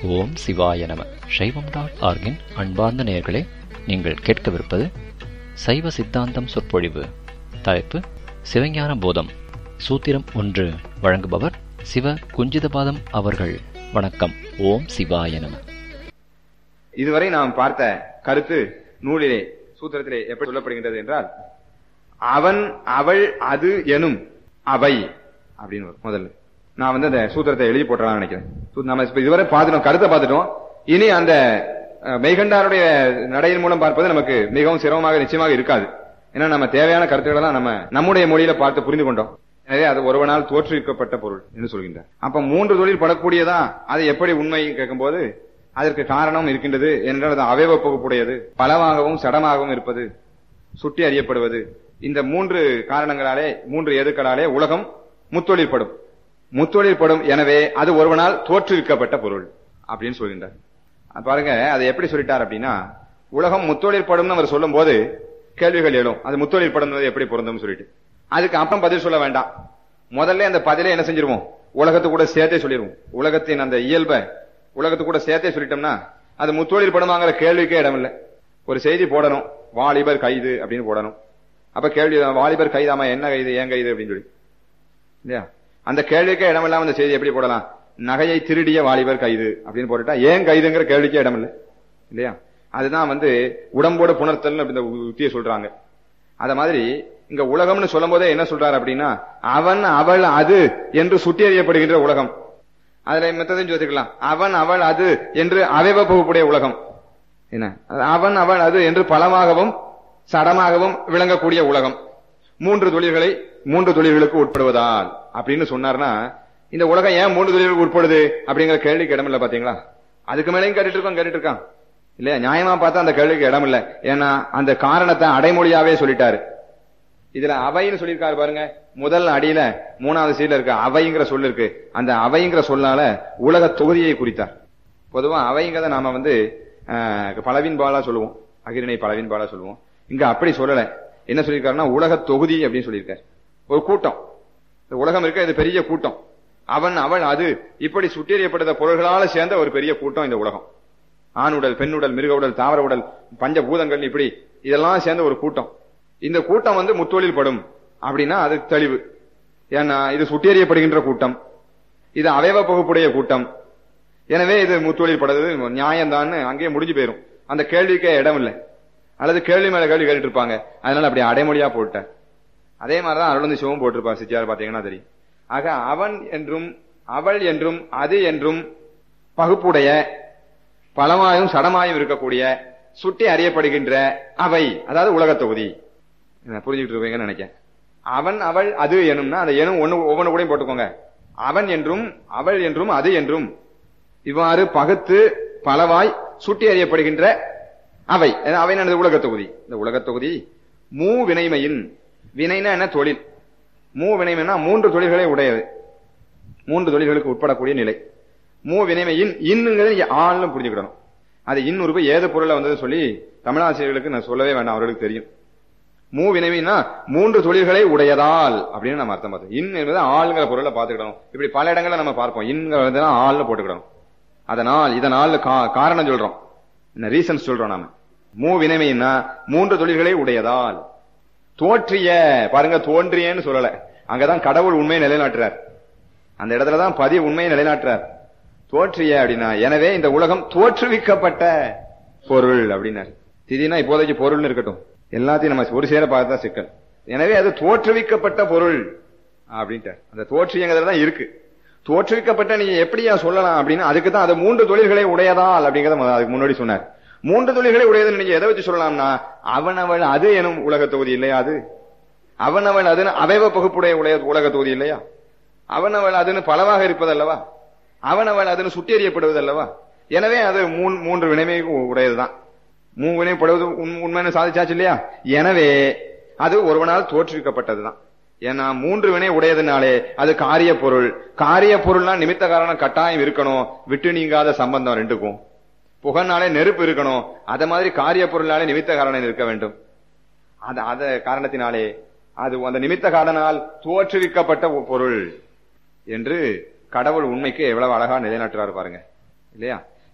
ஓம் சிவாய நம சைவம் டாட் ஆர்கின் அன்பார்ந்த நேயர்களே நீங்கள் கேட்கவிருப்பது சைவ சித்தாந்தம் சொற்பொழிவு தலைப்பு சிவஞான போதம் சூத்திரம் ஒன்று வழங்குபவர் சிவ குஞ்சிதபாதம் அவர்கள் வணக்கம் ஓம் சிவாய நம இதுவரை நாம் பார்த்த கருத்து நூலிலே சூத்திரத்திலே எப்படி சொல்லப்படுகின்றது என்றால் அவன் அவள் அது எனும் அவை அப்படின்னு வரும் முதல்ல நான் வந்து அந்த சூத்திரத்தை எழுதி போட்டலாம்னு நினைக்கிறேன் சூ- நம்ம இப்ப இதுவரை பார்த்துட்டோம் கருத்தை பார்த்துட்டோம் இனி அந்த அஹ், மெய்கண்டாருடைய நடையின் மூலம் பார்ப்பது நமக்கு மிகவும் சிரமமாக நிச்சயமாக இருக்காது ஏன்னா நம்ம தேவையான கருத்துக்களை எல்லாம் நம்ம நம்முடைய மொழியில பார்த்து புரிந்து கொண்டோம் எனவே அது ஒருவனால் தோற்றுவிக்கப்பட்ட பொருள் என்று சொல்கின்றார் அப்ப மூன்று தொழில் படக்கூடியதா அது எப்படி உண்மை கேட்கும்போது அதற்கு காரணம் இருக்கின்றது என்றால் அது அவயவ பகுப்புடையது பலவாகவும் சடமாகவும் இருப்பது சுட்டி அறியப்படுவது இந்த மூன்று காரணங்களாலே மூன்று எதுக்களாலே உலகம் முத்தொழிற்படும் முத்தொழிற்படும் எனவே அது ஒருவனால் தோற்றுவிக்கப்பட்ட பொருள் அப்படின்னு சொல்கின்றார் அது பாருங்க அதை எப்படி சொல்லிட்டார் அப்படின்னா உலகம் முத்தொழிற்படும் அவர் சொல்லும் போது கேள்விகள் எழும் அது முத்தொழிற்படும் எப்படி பொருந்தும் சொல்லிட்டு அதுக்கு அப்புறம் பதில் சொல்ல வேண்டாம் முதல்ல அந்த பதிலே என்ன செஞ்சிருவோம் உலகத்து கூட சேர்த்தே சொல்லிடுவோம் உலகத்தின் அந்த இயல்பை உலகத்து கூட சேர்த்தே சொல்லிட்டோம்னா அது முத்தொழில் படுமாங்கிற கேள்விக்கே இடம் இல்லை ஒரு செய்தி போடணும் வாலிபர் கைது அப்படின்னு போடணும் அப்ப கேள்வி வாலிபர் கைதாமா என்ன கைது ஏன் கைது அப்படின்னு சொல்லி இல்லையா அந்த கேள்விக்கே இடம் இல்லாம அந்த செய்தி எப்படி போடலாம் நகையை திருடிய வாலிபர் கைது அப்படின்னு போட்டுட்டா ஏன் கைதுங்கிற கேள்விக்கே இடம் இல்லை இல்லையா அதுதான் வந்து உடம்போடு புணர்த்தல் அப்படி இந்த உத்தியை சொல்றாங்க அத மாதிரி இங்க உலகம்னு சொல்லும் போதே என்ன சொல்றாரு அப்படின்னா அவன் அவள் அது என்று சுட்டி அறியப்படுகின்ற உலகம் அதுல மெத்ததையும் யோசிக்கலாம் அவன் அவள் அது என்று அவயவ பகுப்புடைய உலகம் என்ன அது அவன் அவள் அது என்று பலமாகவும் சடமாகவும் விளங்கக்கூடிய உலகம் மூன்று தொழில்களை மூன்று தொழில்களுக்கு உட்படுவதால் அப்படின்னு சொன்னார்னா இந்த உலகம் ஏன் மூன்று தொழில்களுக்கு உட்படுது அப்படிங்கிற கேள்விக்கு இடம் இல்ல பாத்தீங்களா அதுக்கு மேலேயும் கேட்டுட்டு இருக்கோம் கேட்டுட்டு இருக்கான் இல்லையா நியாயமா பார்த்தா அந்த கேள்விக்கு இடம் இல்ல ஏன்னா அந்த காரணத்தை அடைமொழியாவே சொல்லிட்டாரு இதுல அவைன்னு சொல்லியிருக்காரு பாருங்க முதல் அடியில மூணாவது சீட்ல இருக்க அவைங்கிற சொல் இருக்கு அந்த அவைங்கிற சொல்லால உலக தொகுதியை குறித்தார் பொதுவா அவைங்கிறத நாம வந்து அஹ், பலவின் பாலா சொல்லுவோம் அகிரிணை பலவின் பாலா சொல்லுவோம் இங்க அப்படி சொல்லல என்ன சொல்லியிருக்காருன்னா உலக தொகுதி அப்படின்னு சொல்லியிருக்காரு ஒரு கூட்டம் இந்த உலகம் இருக்க இது பெரிய கூட்டம் அவன் அவள் அது இப்படி சுட்டெறியப்பட்ட பொருள்களால சேர்ந்த ஒரு பெரிய கூட்டம் இந்த உலகம் ஆணுடல் பெண்ணுடல் மிருக உடல் தாவர உடல் பஞ்சபூதங்கள் இப்படி இதெல்லாம் சேர்ந்த ஒரு கூட்டம் இந்த கூட்டம் வந்து முத்தொழில் படும் அப்படின்னா அது தெளிவு ஏன்னா இது சுட்டெறியப்படுகின்ற கூட்டம் இது அவயவ பகுப்புடைய கூட்டம் எனவே இது முத்தொழில் படுறது நியாயம்தான்னு அங்கேயே முடிஞ்சு போயிரும் அந்த கேள்விக்கே இடம் இல்லை அல்லது கேள்வி மேல கேள்வி கேட்டுட்டு இருப்பாங்க அதனால அப்படி அடைமொழியா போட்டேன் அதே மாதிரிதான் அருளந்தி சிவம் போட்டிருப்பார் சித்தியார் பாத்தீங்கன்னா தெரியும் ஆக அவன் என்றும் அவள் என்றும் அது என்றும் பகுப்புடைய பலமாயும் சடமாயும் இருக்கக்கூடிய சுட்டி அறியப்படுகின்ற அவை அதாவது உலகத் தொகுதி என்ன புரிஞ்சுக்கிட்டு இருப்பீங்கன்னு நினைக்கிறேன் அவன் அவள் அது எனும்னா அந்த எனும் ஒண்ணு ஒவ்வொன்று கூடயும் போட்டுக்கோங்க அவன் என்றும் அவள் என்றும் அது என்றும் இவ்வாறு பகுத்து பலவாய் சுட்டி அறியப்படுகின்ற அவை ஏன்னா அவை என்னது உலகத் தொகுதி இந்த உலகத் தொகுதி மூ வினைமையின் வினைனா என்ன தொழில் மூ வினைமைனா மூன்று தொழில்களை உடையது மூன்று தொழில்களுக்கு உட்படக்கூடிய நிலை மூ வினைமையின் இன்னுங்கிறது ஆள்னு புரிஞ்சுக்கிடணும் அது இன் உறுப்பு ஏது பொருளை வந்தது சொல்லி தமிழாசிரியர்களுக்கு நான் சொல்லவே வேண்டாம் அவர்களுக்கு தெரியும் மூ வினைமைனா மூன்று தொழில்களை உடையதால் அப்படின்னு நம்ம அர்த்தம் பார்த்தோம் இன் என்பது ஆளுங்கிற பொருளை பார்த்துக்கிடணும் இப்படி பல இடங்கள்ல நம்ம பார்ப்போம் இன்ங்கிறது ஆள்னு போட்டுக்கிடணும் அதனால் இதனால் கா- காரணம் சொல்றோம் என்ன ரீசன்ஸ் சொல்றோம் நாம மூ வினைமைன்னா மூன்று தொழில்களை உடையதால் தோற்றிய பாருங்க தோன்றியன்னு சொல்லல அங்கதான் கடவுள் உண்மையை நிலைநாட்டுறார் அந்த இடத்துலதான் பதி உண்மையை நிலைநாட்டுறார் தோற்றிய அப்படின்னா எனவே இந்த உலகம் தோற்றுவிக்கப்பட்ட பொருள் அப்படின்னாரு திடீர்னா இப்போதைக்கு பொருள்னு இருக்கட்டும் எல்லாத்தையும் நம்ம ஒரு சேர பார்த்தா சிக்கல் எனவே அது தோற்றுவிக்கப்பட்ட பொருள் அப்படின்ட்டார் அந்த தோற்றியங்கிறதுல தான் இருக்கு தோற்றுவிக்கப்பட்ட நீங்க எப்படியா சொல்லலாம் அப்படின்னு அதுக்கு தான் அது மூன்று தொழில்களை உடையதால் அப்படிங்கறத முத- அதுக்கு முன்னாடி சொன்னார் மூன்று தொழில்களை உடையதுன்னு நீங்க எதை வச்சு சொல்லலாம்னா அவனவள் அது எனும் உலக தொகுதி இல்லையா அது அவனவள் அதுன்னு அவயவ பகுப்புடைய உடைய உலக தொகுதி இல்லையா அவனவள் அதுன்னு பலவாக இருப்பதல்லவா அவனவள் அதுன்னு சுட்டெறியப்படுவதல்லவா எனவே அது மூன்- மூன்று வினைமை உடையதுதான் மூ வினைப்படுவது உண்- உண்மைன்னு சாதிச்சாச்சு இல்லையா எனவே அது ஒருவனால் தோற்றுவிக்கப்பட்டதுதான் ஏன்னா மூன்று வினை உடையதுனாலே அது காரிய பொருள் காரிய பொருள்னா நிமித்த காரணம் கட்டாயம் இருக்கணும் விட்டு நீங்காத சம்பந்தம் ரெண்டுக்கும் புகழ்னாலே நெருப்பு இருக்கணும் அத மாதிரி காரிய பொருள்னாலே நிமித்த காரணம் இருக்க வேண்டும் அது அத காரணத்தினாலே அது அந்த நிமித்த காரணனால் தோற்றுவிக்கப்பட்ட ஒரு பொருள் என்று கடவுள் உண்மைக்கு எவ்வளவு அழகா நிலைநாட்டுறாரு பாருங்க இல்லையா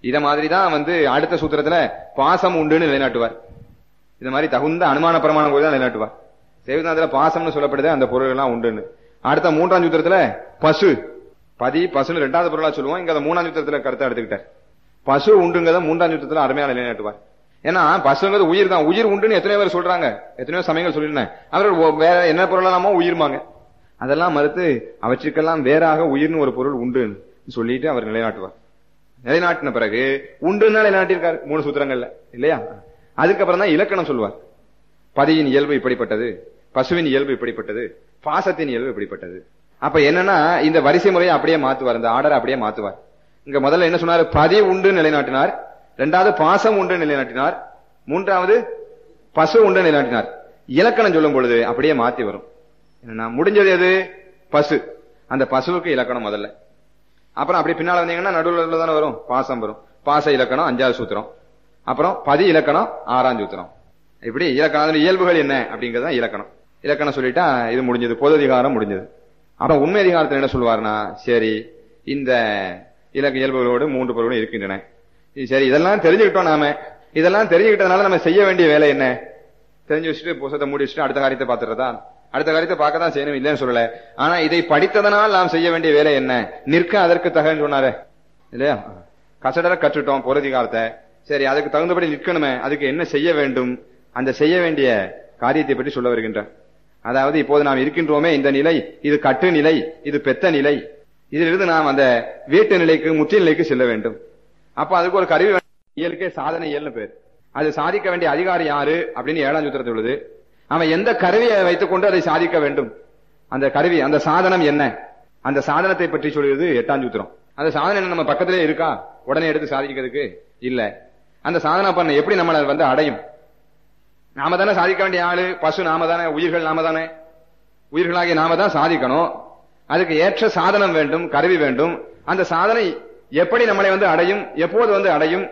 இத மாதிரி தான் வந்து அடுத்த சூத்திரத்துல பாசம் உண்டுன்னு நிலைநாட்டுவார் இந்த மாதிரி தகுந்த அனுமான பிரமாணம் கூட தான் நிலைநாட்டுவார் சைவநாதத்துல பாசம்னு சொல்லப்படுது அந்த பொருள் எல்லாம் உண்டுன்னு அடுத்த மூன்றாம் சூத்திரத்துல பசு பதி பசுன்னு ரெண்டாவது பொருளா சொல்லுவோம் இங்க அந்த மூணாம் சூத்திரத்துல கருத்தை எடுத்துக்கிட்டார் பசு உண்டுங்கிறத மூன்றாம் சூத்திரத்துல அருமையா நிலைநாட்டுவார் ஏன்னா பசுங்கிறது உயிர் தான் உயிர் உண்டுன்னு எத்தனையோ பேர் சொல்றாங்க எத்தனையோ சமயங்கள் சொல்லிருந்தேன் அவர்கள் ஒ- வேற என்ன பொருளாமோ உயிர்மாங்க அதெல்லாம் மறுத்து அவற்றுக்கெல்லாம் வேறாக உயிர்னு ஒரு பொருள் உண்டுன்னு சொல்லிட்டு அவர் நிலைநாட்டுவார் நிலைநாட்டின பிறகு உண்டுன்னு நிலைநாட்டியிருக்காரு மூணு சூத்திரங்கள்ல இல்லையா அதுக்கப்புறம் தான் இலக்கணம் சொல்லுவார் பதியின் இயல்பு இப்படிப்பட்டது பசுவின் இயல்பு இப்படிப்பட்டது பாசத்தின் இயல்பு இப்படிப்பட்டது அப்ப என்னன்னா இந்த வரிசை முறையை அப்படியே மாத்துவார் இந்த ஆர்டரை அப்படியே மாத்துவார் இங்க முதல்ல என்ன சொன்னாரு பதி உண்டு நிலைநாட்டினார் இரண்டாவது பாசம் உண்டு நிலைநாட்டினார் மூன்றாவது பசு உண்டு நிலைநாட்டினார் இலக்கணம் சொல்லும் பொழுது அப்படியே மாத்தி வரும் என்னன்னா முடிஞ்சது எது பசு அந்த பசுவுக்கு இலக்கணம் முதல்ல அப்புறம் அப்படி பின்னால வந்தீங்கன்னா நடுவில் தானே வரும் பாசம் வரும் பாச இலக்கணம் அஞ்சாவது சூத்திரம் அப்புறம் பதி இலக்கணம் ஆறாம் சூத்திரம் இப்படி இலக்கணம் அதனுடைய இயல்புகள் என்ன அப்படிங்கறது தான் இலக்கணம் இலக்கணம் சொல்லிட்டா இது முடிஞ்சது பொது அதிகாரம் முடிஞ்சது அப்புறம் உண்மை அதிகாரத்தில் என்ன சொல்லுவாருன்னா சரி இந்த இலக்க இயல்புகளோடு மூன்று பொருளும் இருக்கின்றன இது சரி இதெல்லாம் தெரிஞ்சுக்கிட்டோம் நாம இதெல்லாம் தெரிஞ்சுக்கிட்டதுனால நம்ம செய்ய வேண்டிய வேலை என்ன தெரிஞ்சு வச்சுட்டு புத்தகத்தை மூடி வச்சுட்டு அடுத்த காரியத்தை பார்த்துறதா அடுத்த காரியத்தை பார்க்க தான் செய்யணும் இல்லைன்னு சொல்லல ஆனா இதை படித்ததனால் நாம் செய்ய வேண்டிய வேலை என்ன நிற்க அதற்கு தகன்னு சொன்னாரே இல்லையா கசடர கற்றுட்டோம் பொருதிகாரத்தை சரி அதுக்கு தகுந்தபடி நிற்கணுமே அதுக்கு என்ன செய்ய வேண்டும் அந்த செய்ய வேண்டிய காரியத்தை பற்றி சொல்ல வருகின்றார் அதாவது இப்போது நாம் இருக்கின்றோமே இந்த நிலை இது கட்டு நிலை இது பெத்த நிலை இதிலிருந்து நாம் அந்த வீட்டு நிலைக்கு முற்றிய நிலைக்கு செல்ல வேண்டும் அப்ப அதுக்கு ஒரு கருவி வேண்டும். இயலுக்கே சாதனை இயல்னு பேர் அது சாதிக்க வேண்டிய அதிகாரி யாரு அப்படின்னு ஏழாம் சூத்திரத்தில் உள்ளது அவன் எந்த கருவியை வைத்துக் கொண்டு அதை சாதிக்க வேண்டும் அந்த கருவி அந்த சாதனம் என்ன அந்த சாதனத்தை பற்றி சொல்கிறது எட்டாம் சூத்திரம் அந்த சாதனம் என்ன நம்ம பக்கத்திலே இருக்கா உடனே எடுத்து சாதிக்கிறதுக்கு இல்ல அந்த சாதனை பண்ண எப்படி நம்மளை வந்து அடையும் நாம தானே சாதிக்க வேண்டிய ஆளு பசு நாம தானே உயிர்கள் நாம தானே உயிர்களாகிய நாம தான் சாதிக்கணும் அதுக்கு ஏற்ற சாதனம் வேண்டும் கருவி வேண்டும் அந்த சாதனை எப்படி நம்மளை வந்து அடையும் எப்போது வந்து அடையும்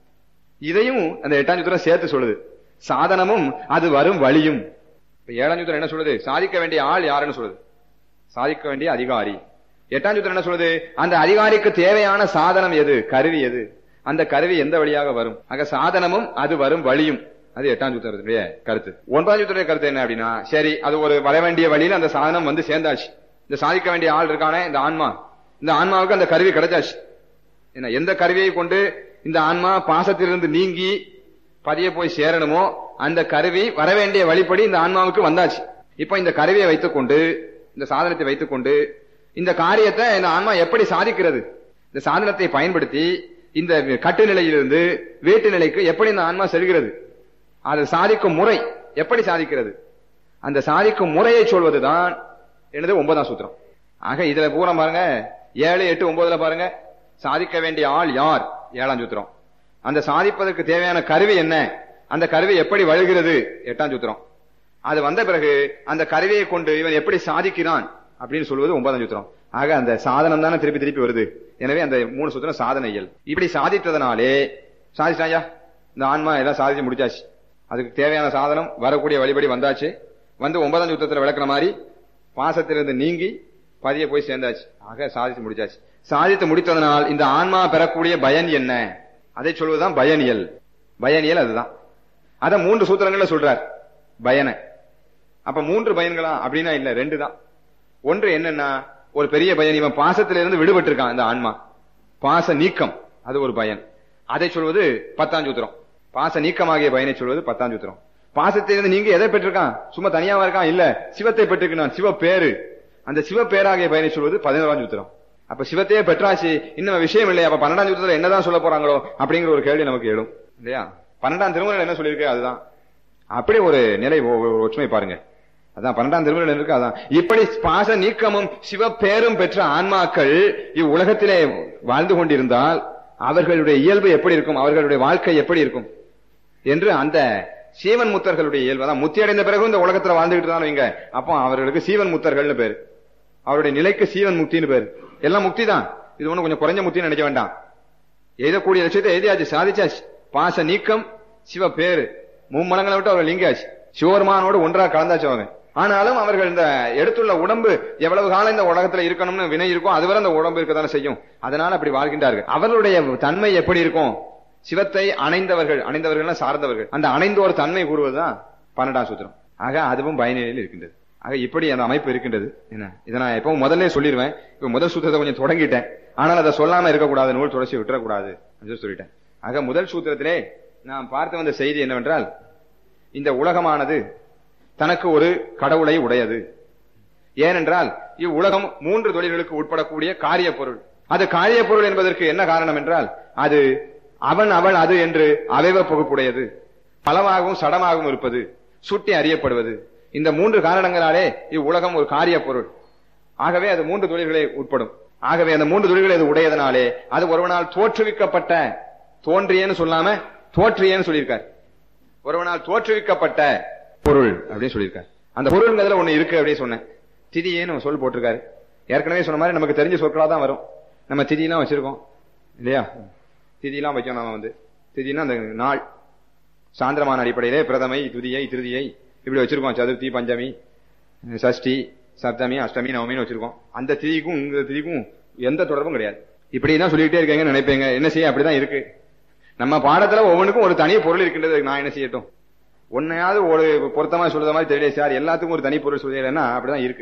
இதையும் அந்த எட்டாம் சூத்திரம் சேர்த்து சொல்லுது சாதனமும் அது வரும் வழியும் இப்ப ஏழாம் சூத்திரம் என்ன சொல்லுது சாதிக்க வேண்டிய ஆள் யாருன்னு சொல்லுது சாதிக்க வேண்டிய அதிகாரி எட்டாம் சூத்திரம் என்ன சொல்லுது அந்த அதிகாரிக்கு தேவையான சாதனம் எது கருவி எது அந்த கருவி எந்த வழியாக வரும் ஆக சாதனமும் அது வரும் வழியும் அது எட்டாம் சூத்திரத்துடைய கருத்து ஒன்பதாம் சூத்திரத்துடைய கருத்து என்ன அப்படின்னா சரி அது ஒரு வர வேண்டிய வழியில அந்த சாதனம் வந்து சேர்ந்தாச்சு இந்த சாதிக்க வேண்டிய ஆள் இருக்கானே இந்த ஆன்மா இந்த ஆன்மாவுக்கு அந்த கருவி கிடைச்சாச்சு என்ன எந்த கருவியை கொண்டு இந்த ஆன்மா பாசத்திலிருந்து நீங்கி பதிய போய் சேரணுமோ அந்த கருவி வர வேண்டிய வழிப்படி இந்த ஆன்மாவுக்கு வந்தாச்சு இப்ப இந்த கருவியை வைத்துக்கொண்டு இந்த சாதனத்தை வைத்துக்கொண்டு இந்த காரியத்தை இந்த ஆன்மா எப்படி சாதிக்கிறது இந்த சாதனத்தை பயன்படுத்தி இந்த கட்டு நிலையிலிருந்து வீட்டு நிலைக்கு எப்படி இந்த ஆன்மா செல்கிறது அது சாதிக்கும் முறை எப்படி சாதிக்கிறது அந்த சாதிக்கும் முறையை சொல்வதுதான் எனது ஒன்பதாம் சூத்திரம் ஆக இதுல பூரா பாருங்க ஏழு எட்டு ஒன்பதுல பாருங்க சாதிக்க வேண்டிய ஆள் யார் ஏழாம் சூத்திரம் அந்த சாதிப்பதற்கு தேவையான கருவி என்ன அந்த கருவி எப்படி வழுகிறது எட்டாம் சூத்திரம் அது வந்த பிறகு அந்த கருவியை கொண்டு இவன் எப்படி சாதிக்கிறான் அப்படின்னு சொல்வது ஒன்பதாம் சூத்திரம் ஆக அந்த சாதனம் தானே திருப்பி திருப்பி வருது எனவே அந்த மூணு சூத்திரம் சாதனை இயல் இப்படி சாதித்ததனாலே சாதிச்சாயா இந்த ஆன்மா எல்லாம் சாதிச்சு முடிச்சாச்சு அதுக்கு தேவையான சாதனம் வரக்கூடிய வழிபடி வந்தாச்சு வந்து ஒன்பதாம் சூத்திரத்துல விளக்குற மாதிரி பாசத்திலிருந்து நீங்கி பதிய போய் சேர்ந்தாச்சு ஆக சாதித்து முடிச்சாச்சு சாதித்து முடித்ததனால் இந்த ஆன்மா பெறக்கூடிய பயன் என்ன அதை சொல்வதுதான் பயனியல் பயனியல் அதுதான் அத மூன்று சூத்திரங்கள்ல சொல்றார் பயனை அப்ப மூன்று பயன்களா அப்படின்னா இல்ல ரெண்டு தான் ஒன்று என்னன்னா ஒரு பெரிய பயன் இவன் பாசத்திலிருந்து விடுபட்டு இருக்கான் இந்த ஆன்மா பாச நீக்கம் அது ஒரு பயன் அதை சொல்வது பத்தாம் சூத்திரம் பாச நீக்கமாகிய பயனை சொல்வது பத்தாம் சூத்திரம் பாசத்திலிருந்து நீங்க எதை பெற்றிருக்கான் சும்மா தனியாவா இருக்கான் இல்ல சிவத்தை பெற்றிருக்கான் சிவ பேரு அந்த சிவ பேராகிய பயனை சொல்வது பதினோராம் சூத்திரம் அப்ப சிவத்தையே பெற்றாச்சு இன்னும் விஷயம் இல்லையா அப்ப பன்னெண்டாம் சூத்திரத்துல என்னதான் சொல்ல போறாங்களோ அப்படிங்கிற ஒரு கேள்வி நமக்கு எழும் இல்லையா பன்னெண்டாம் திருமுறை என்ன சொல்லியிருக்கு அதுதான் அப்படி ஒரு நிலை ஒ- ஒ- ஒற்றுமை பாருங்க அதான் பன்னெண்டாம் திருமுறை இருக்கு அதான் இப்படி பாச நீக்கமும் சிவ பேரும் பெற்ற ஆன்மாக்கள் இவ்வுலகத்திலே வாழ்ந்து கொண்டிருந்தால் அவர்களுடைய இயல்பு எப்படி இருக்கும் அவர்களுடைய வாழ்க்கை எப்படி இருக்கும் என்று அந்த சீவன் முத்தர்களுடைய இயல்பு தான் முத்தி அடைந்த பிறகு இந்த உலகத்துல வாழ்ந்துகிட்டு தான் வைங்க அப்போ அவர்களுக்கு சீவன் முத்தர்கள்னு பேரு அவருடைய நிலைக்கு சீவன் முக்தின்னு பேரு எல்லாம் முக்தி தான் இது ஒண்ணு கொஞ்சம் குறைஞ்ச முக்தின்னு நினைக்க வேண்டாம் எழுதக்கூடிய லட்சியத்தை எழுதியாச்சு சாதிச்சாச்சு பாச நீக்கம் சிவ பேரு மும்மலங்களை விட்டு அவர் லிங்காச்சு சிவபெருமானோடு ஒன்றா கலந்தாச்சு அவங்க ஆனாலும் அவர்கள் இந்த எடுத்துள்ள உடம்பு எவ்வளவு காலம் இந்த உலகத்துல இருக்கணும்னு வினை இருக்கும் அதுவரை அந்த உடம்பு இருக்கத்தானே செய்யும் அதனால அப்படி வாழ்கின்றார்கள் அவர்களுடைய தன்மை எப்படி இருக்கும் சிவத்தை அணைந்தவர்கள் அணைந்தவர்கள் சார்ந்தவர்கள் அந்த அணைந்தோர் தன்மை கூறுவதுதான் பன்னெண்டாம் சூத்திரம் ஆக அதுவும் பயனிலையில் இருக்கின்றது ஆக இப்படி அந்த அமைப்பு இருக்கின்றது என்ன இதை நான் எப்பவும் முதல்ல சொல்லிடுவேன் இப்ப முதல் சூத்திரத்தை கொஞ்சம் தொடங்கிட்டேன் ஆனால் அதை சொல்லாம இருக்கக்கூடாது நூல் தொடர்ச்சி விட்டுறக்கூடாது அப்படின்னு சொல்லிட்டேன் ஆக முதல் சூத்திரத்திலே நாம் பார்த்து வந்த செய்தி என்னவென்றால் இந்த உலகமானது தனக்கு ஒரு கடவுளை உடையது ஏனென்றால் இவ்வுலகம் மூன்று தொழில்களுக்கு உட்படக்கூடிய காரிய பொருள் அது காரிய பொருள் என்பதற்கு என்ன காரணம் என்றால் அது அவன் அவள் அது என்று அவைவ பகுப்புடையது பலமாகவும் சடமாகவும் இருப்பது சுட்டி அறியப்படுவது இந்த மூன்று காரணங்களாலே இவ்வுலகம் ஒரு காரிய பொருள் ஆகவே அது மூன்று தொழில்களை உட்படும் ஆகவே அந்த மூன்று தொழில்களை அது உடையதனாலே அது ஒருவனால் தோற்றுவிக்கப்பட்ட தோன்றியேன்னு சொல்லாம தோற்றியேன்னு சொல்லியிருக்கார் ஒருவனால் தோற்றுவிக்கப்பட்ட பொருள் அப்படின்னு சொல்லியிருக்காரு அந்த பொருள்ங்கிறதுல ஒண்ணு இருக்கு அப்படின்னு சொன்னேன் திதியேன்னு சொல் போட்டிருக்காரு ஏற்கனவே சொன்ன மாதிரி நமக்கு தெரிஞ்ச சொற்களா தான் வரும் நம்ம திதியெல்லாம் வச்சிருக்கோம் இல்லையா திதியெல்லாம் வைக்கணும் நாம வந்து திதினா அந்த நாள் சாந்திரமான அடிப்படையிலே பிரதமை துதியை திருதியை இப்படி வச்சிருக்கோம் சதுர்த்தி பஞ்சமி சஷ்டி சப்தமி அஷ்டமி நவமின்னு வச்சிருக்கோம் அந்த திதிக்கும் இந்த திதிக்கும் எந்த தொடர்பும் கிடையாது இப்படிதான் சொல்லிட்டே இருக்கீங்கன்னு நினைப்பீங்க என்ன செய்ய அப்படிதான் இருக்கு நம்ம பாடத்துல ஒவ்வொன்றுக்கும் ஒரு தனி பொருள் இருக்கின்றது நான் என்ன செய்யட்டும் ஒன்னையாவது ஒரு பொருத்தமா சொல்ற மாதிரி தெரியல சார் எல்லாத்துக்கும் ஒரு தனி பொருள் சொல்லிடுறேன்னா அப்படிதான் இருக்கு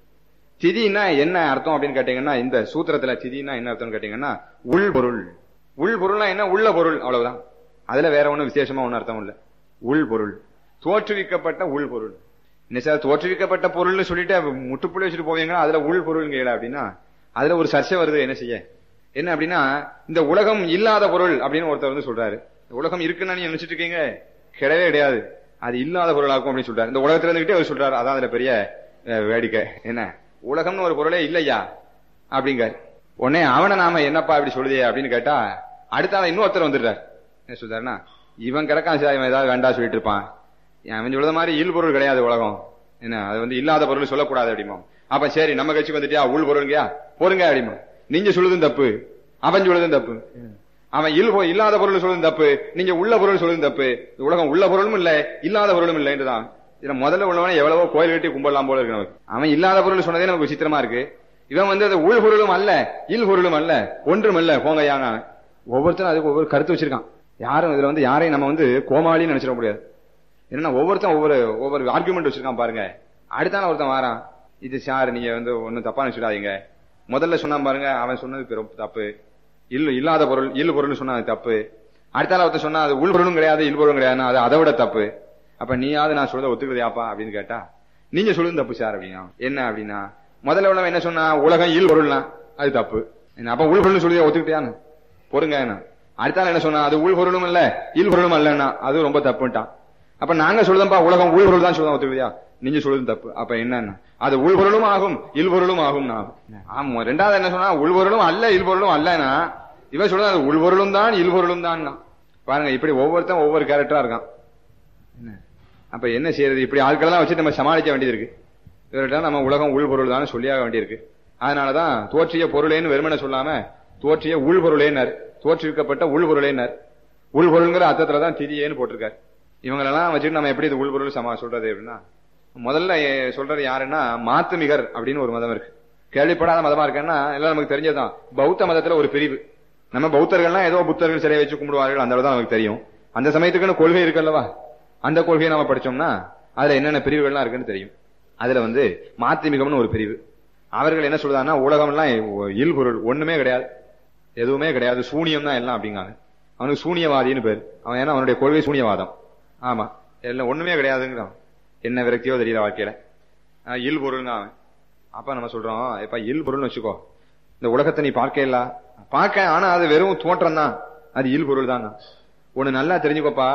திதினா என்ன அர்த்தம் அப்படின்னு கேட்டீங்கன்னா இந்த சூத்திரத்துல திதினா என்ன அர்த்தம்னு கேட்டீங்கன்னா உள் பொருள் உள் பொருள்னா என்ன உள்ள பொருள் அவ்வளவுதான் அதுல வேற ஒண்ணும் விசேஷமா ஒன்னும் அர்த்தம் இல்ல உள் பொருள் தோற்றுவிக்கப்பட்ட உள் பொருள் என்ன சார் தோற்றுவிக்கப்பட்ட பொருள்னு சொல்லிட்டு முட்டுப்புள்ளி வச்சுட்டு போவீங்க அதுல உள் பொருள் கேள அப்படின்னா அதுல ஒரு சர்ச்சை வருது என்ன செய்ய என்ன அப்படின்னா இந்த உலகம் இல்லாத பொருள் அப்படின்னு ஒருத்தர் வந்து சொல்றாரு இந்த உலகம் இருக்குன்னு நீங்க நினைச்சிட்டு இருக்கீங்க கிடையவே கிடையாது அது இல்லாத பொருளாக்கும் அப்படின்னு சொல்றாரு இந்த உலகத்துல இருந்துகிட்டே அவர் சொல்றாரு அதான் அதுல பெரிய அஹ், வேடிக்கை என்ன உலகம்னு ஒரு பொருளே இல்லையா அப்படிங்காரு உடனே அவனை நாம என்னப்பா இப்படி சொல்லுதே அப்படின்னு கேட்டா அடுத்த ஆள் இன்னொருத்தர் வந்துடுறாரு என்ன சொல்றாருன்னா இவன் கிடக்கான் சார் இவன் ஏதாவது வேண்டாம் சொல்லிட்டு இருப்பான் அவன் சொல்ற மாதிரி இல் பொருள் கிடையாது உலகம் என்ன அது வந்து இல்லாத பொருள் சொல்லக்கூடாது அப்படிமா அப்ப சரி நம்ம கட்சிக்கு வந்துட்டியா உள் பொருள்ங்கயா போருங்க அப்படிமா நீங்க சொல்லுதும் தப்பு அவன் சொல்லுதும் தப்பு அவன் இல் பொ- இல்லாத பொருள் சொல்லுதும் தப்பு நீங்க உள்ள பொருள் சொல்லுதும் தப்பு இந்த உலகம் உள்ள பொருளும் இல்ல இல்லாத பொருளும் இல்லை என்றுதான் இதுல முதல்ல உள்ளவன எவ்வளவோ கோயில் கட்டி கும்பலாம் போல இருக்கு நமக்கு அவன் இல்லாத பொருள் சொன்னதே நமக்கு விசித்திரமா இருக்கு இவன் வந்து அது உள் பொருளும் அல்ல இல் பொருளும் அல்ல ஒன்றும் அல்ல போங்கயாங்க ஒவ்வொருத்தரும் அதுக்கு ஒவ்வொரு கருத்து வச்சிருக்கான் யாரும் இதுல வந்து யாரையும் நம்ம வந்து கோமாளின்னு நினைச்சிட முடியாது என்னன்னா ஒவ்வொருத்தன் ஒவ்வொரு ஒவ்வொரு ஆர்குமெண்ட் வச்சிருக்கான் பாருங்க அடுத்தான ஒருத்தன் வாரான் இது சார் நீங்க வந்து ஒன்னும் தப்பா நினைச்சிடாதீங்க முதல்ல சொன்னான் பாருங்க அவன் சொன்னது பெரும் தப்பு இல்ல இல்லாத பொருள் இல் பொருள்னு சொன்னா அது தப்பு அடுத்தால ஒருத்தன் சொன்னா அது உள் பொருளும் கிடையாது இல் பொருளும் கிடையாது அது அதை விட தப்பு அப்ப நீயாவது நான் சொல்றத ஒத்துக்கிறதையாப்பா அப்படின்னு கேட்டா நீங்க சொல்லுது தப்பு சார் அப்படின்னா என்ன அப்படின்னா முதல்ல உள்ளவன் என்ன சொன்னா உலகம் இல் பொருள்னா அது தப்பு என்ன, அப்ப உள் பொருள்னு சொல்லி ஒத்துக்கிட்டியான்னு பொறுங்க என்ன அடுத்தால என்ன சொன்னா அது உள் பொருளும் இல்ல இல் பொருளும் அல்லன்னா அது ரொம்ப தப்புன்ட்டான் அப்ப நாங்க சொல்லுதப்பா உலகம் உள் பொருள் தான் சொல்லுவோம் ஒத்துக்கிறியா நீங்க சொல்லுது தப்பு அப்ப என்னன்னா அது உள் பொருளும் ஆகும் இல் பொருளும் ஆகும் ஆமா ரெண்டாவது என்ன சொன்னா உள் பொருளும் அல்ல இல் பொருளும் அல்லனா இவன் சொல்றது அது உள் பொருளும் தான் இல் பொருளும் தான் பாருங்க இப்படி ஒவ்வொருத்தன் ஒவ்வொரு கேரக்டரா இருக்கான் என்ன அப்ப என்ன செய்யறது இப்படி ஆட்களெல்லாம் வச்சு நம்ம சமாளிக்க வேண்டியது இருக்கு இவர்கிட்ட நம்ம உலகம் உள் பொருள் தான் சொல்லியாக வேண்டியிருக்கு அதனாலதான் தோற்றிய பொருளேன்னு வெறுமனை சொல்லாம தோற்றிய உள் பொருளேனர் தோற்றுவிக்கப்பட்ட உள் பொருளேனர் உள் பொருள்ங்கிற அர்த்தத்துல தான் திதியேன்னு போட்டிருக்காரு இவங்களெல்லாம் வச்சுட்டு நம்ம எப்படி இது உள் பொருள் சமா சொல்றது அப்படின்னா முதல்ல எ- சொல்றது யாருன்னா மாத்துமிகர் அப்படின்னு ஒரு மதம் இருக்கு கேள்விப்படாத மதமா இருக்கேன்னா எல்லாம் நமக்கு தெரிஞ்சதுதான் பௌத்த மதத்துல ஒரு பிரிவு நம்ம பௌத்தர்கள்லாம் ஏதோ புத்தர்கள் சிலையை வச்சு கும்பிடுவார்கள் அந்த அளவு தான் நமக்கு தெரியும் அந்த சமயத்துக்குன்னு கொள்கை இருக்குல்லவா அந்த கொள்கையை நம்ம படிச்சோம்னா அதுல என்னென்ன பிரிவுகள்லாம் இருக்குன்னு தெரியும் அதுல வந்து மாத்திமிகம்னு ஒரு பிரிவு அவர்கள் என்ன சொல்றாங்கன்னா உலகம்லாம் இல் பொருள் ஒண்ணுமே கிடையாது எதுவுமே கிடையாது சூனியம் தான் எல்லாம் அப்படிங்காங்க அவனுக்கு சூனியவாதின்னு பேர் அவன் ஏன்னா அவனுடைய கொள்கை சூனியவாதம் ஆமா எல்லாம் ஒண்ணுமே கிடையாதுங்கிறான் என்ன விரக்தியோ தெரியல வாழ்க்கையில ஆஹ் இல் பொருள்ங்க அவன் அப்ப நம்ம சொல்றோம் இப்ப இல் பொருள்னு வச்சுக்கோ இந்த உலகத்தை நீ பார்க்கல பார்க்க ஆனா அது வெறும் தோற்றம் தான் அது இல் பொருள் தான் ஒண்ணு நல்லா தெரிஞ்சுக்கோப்பா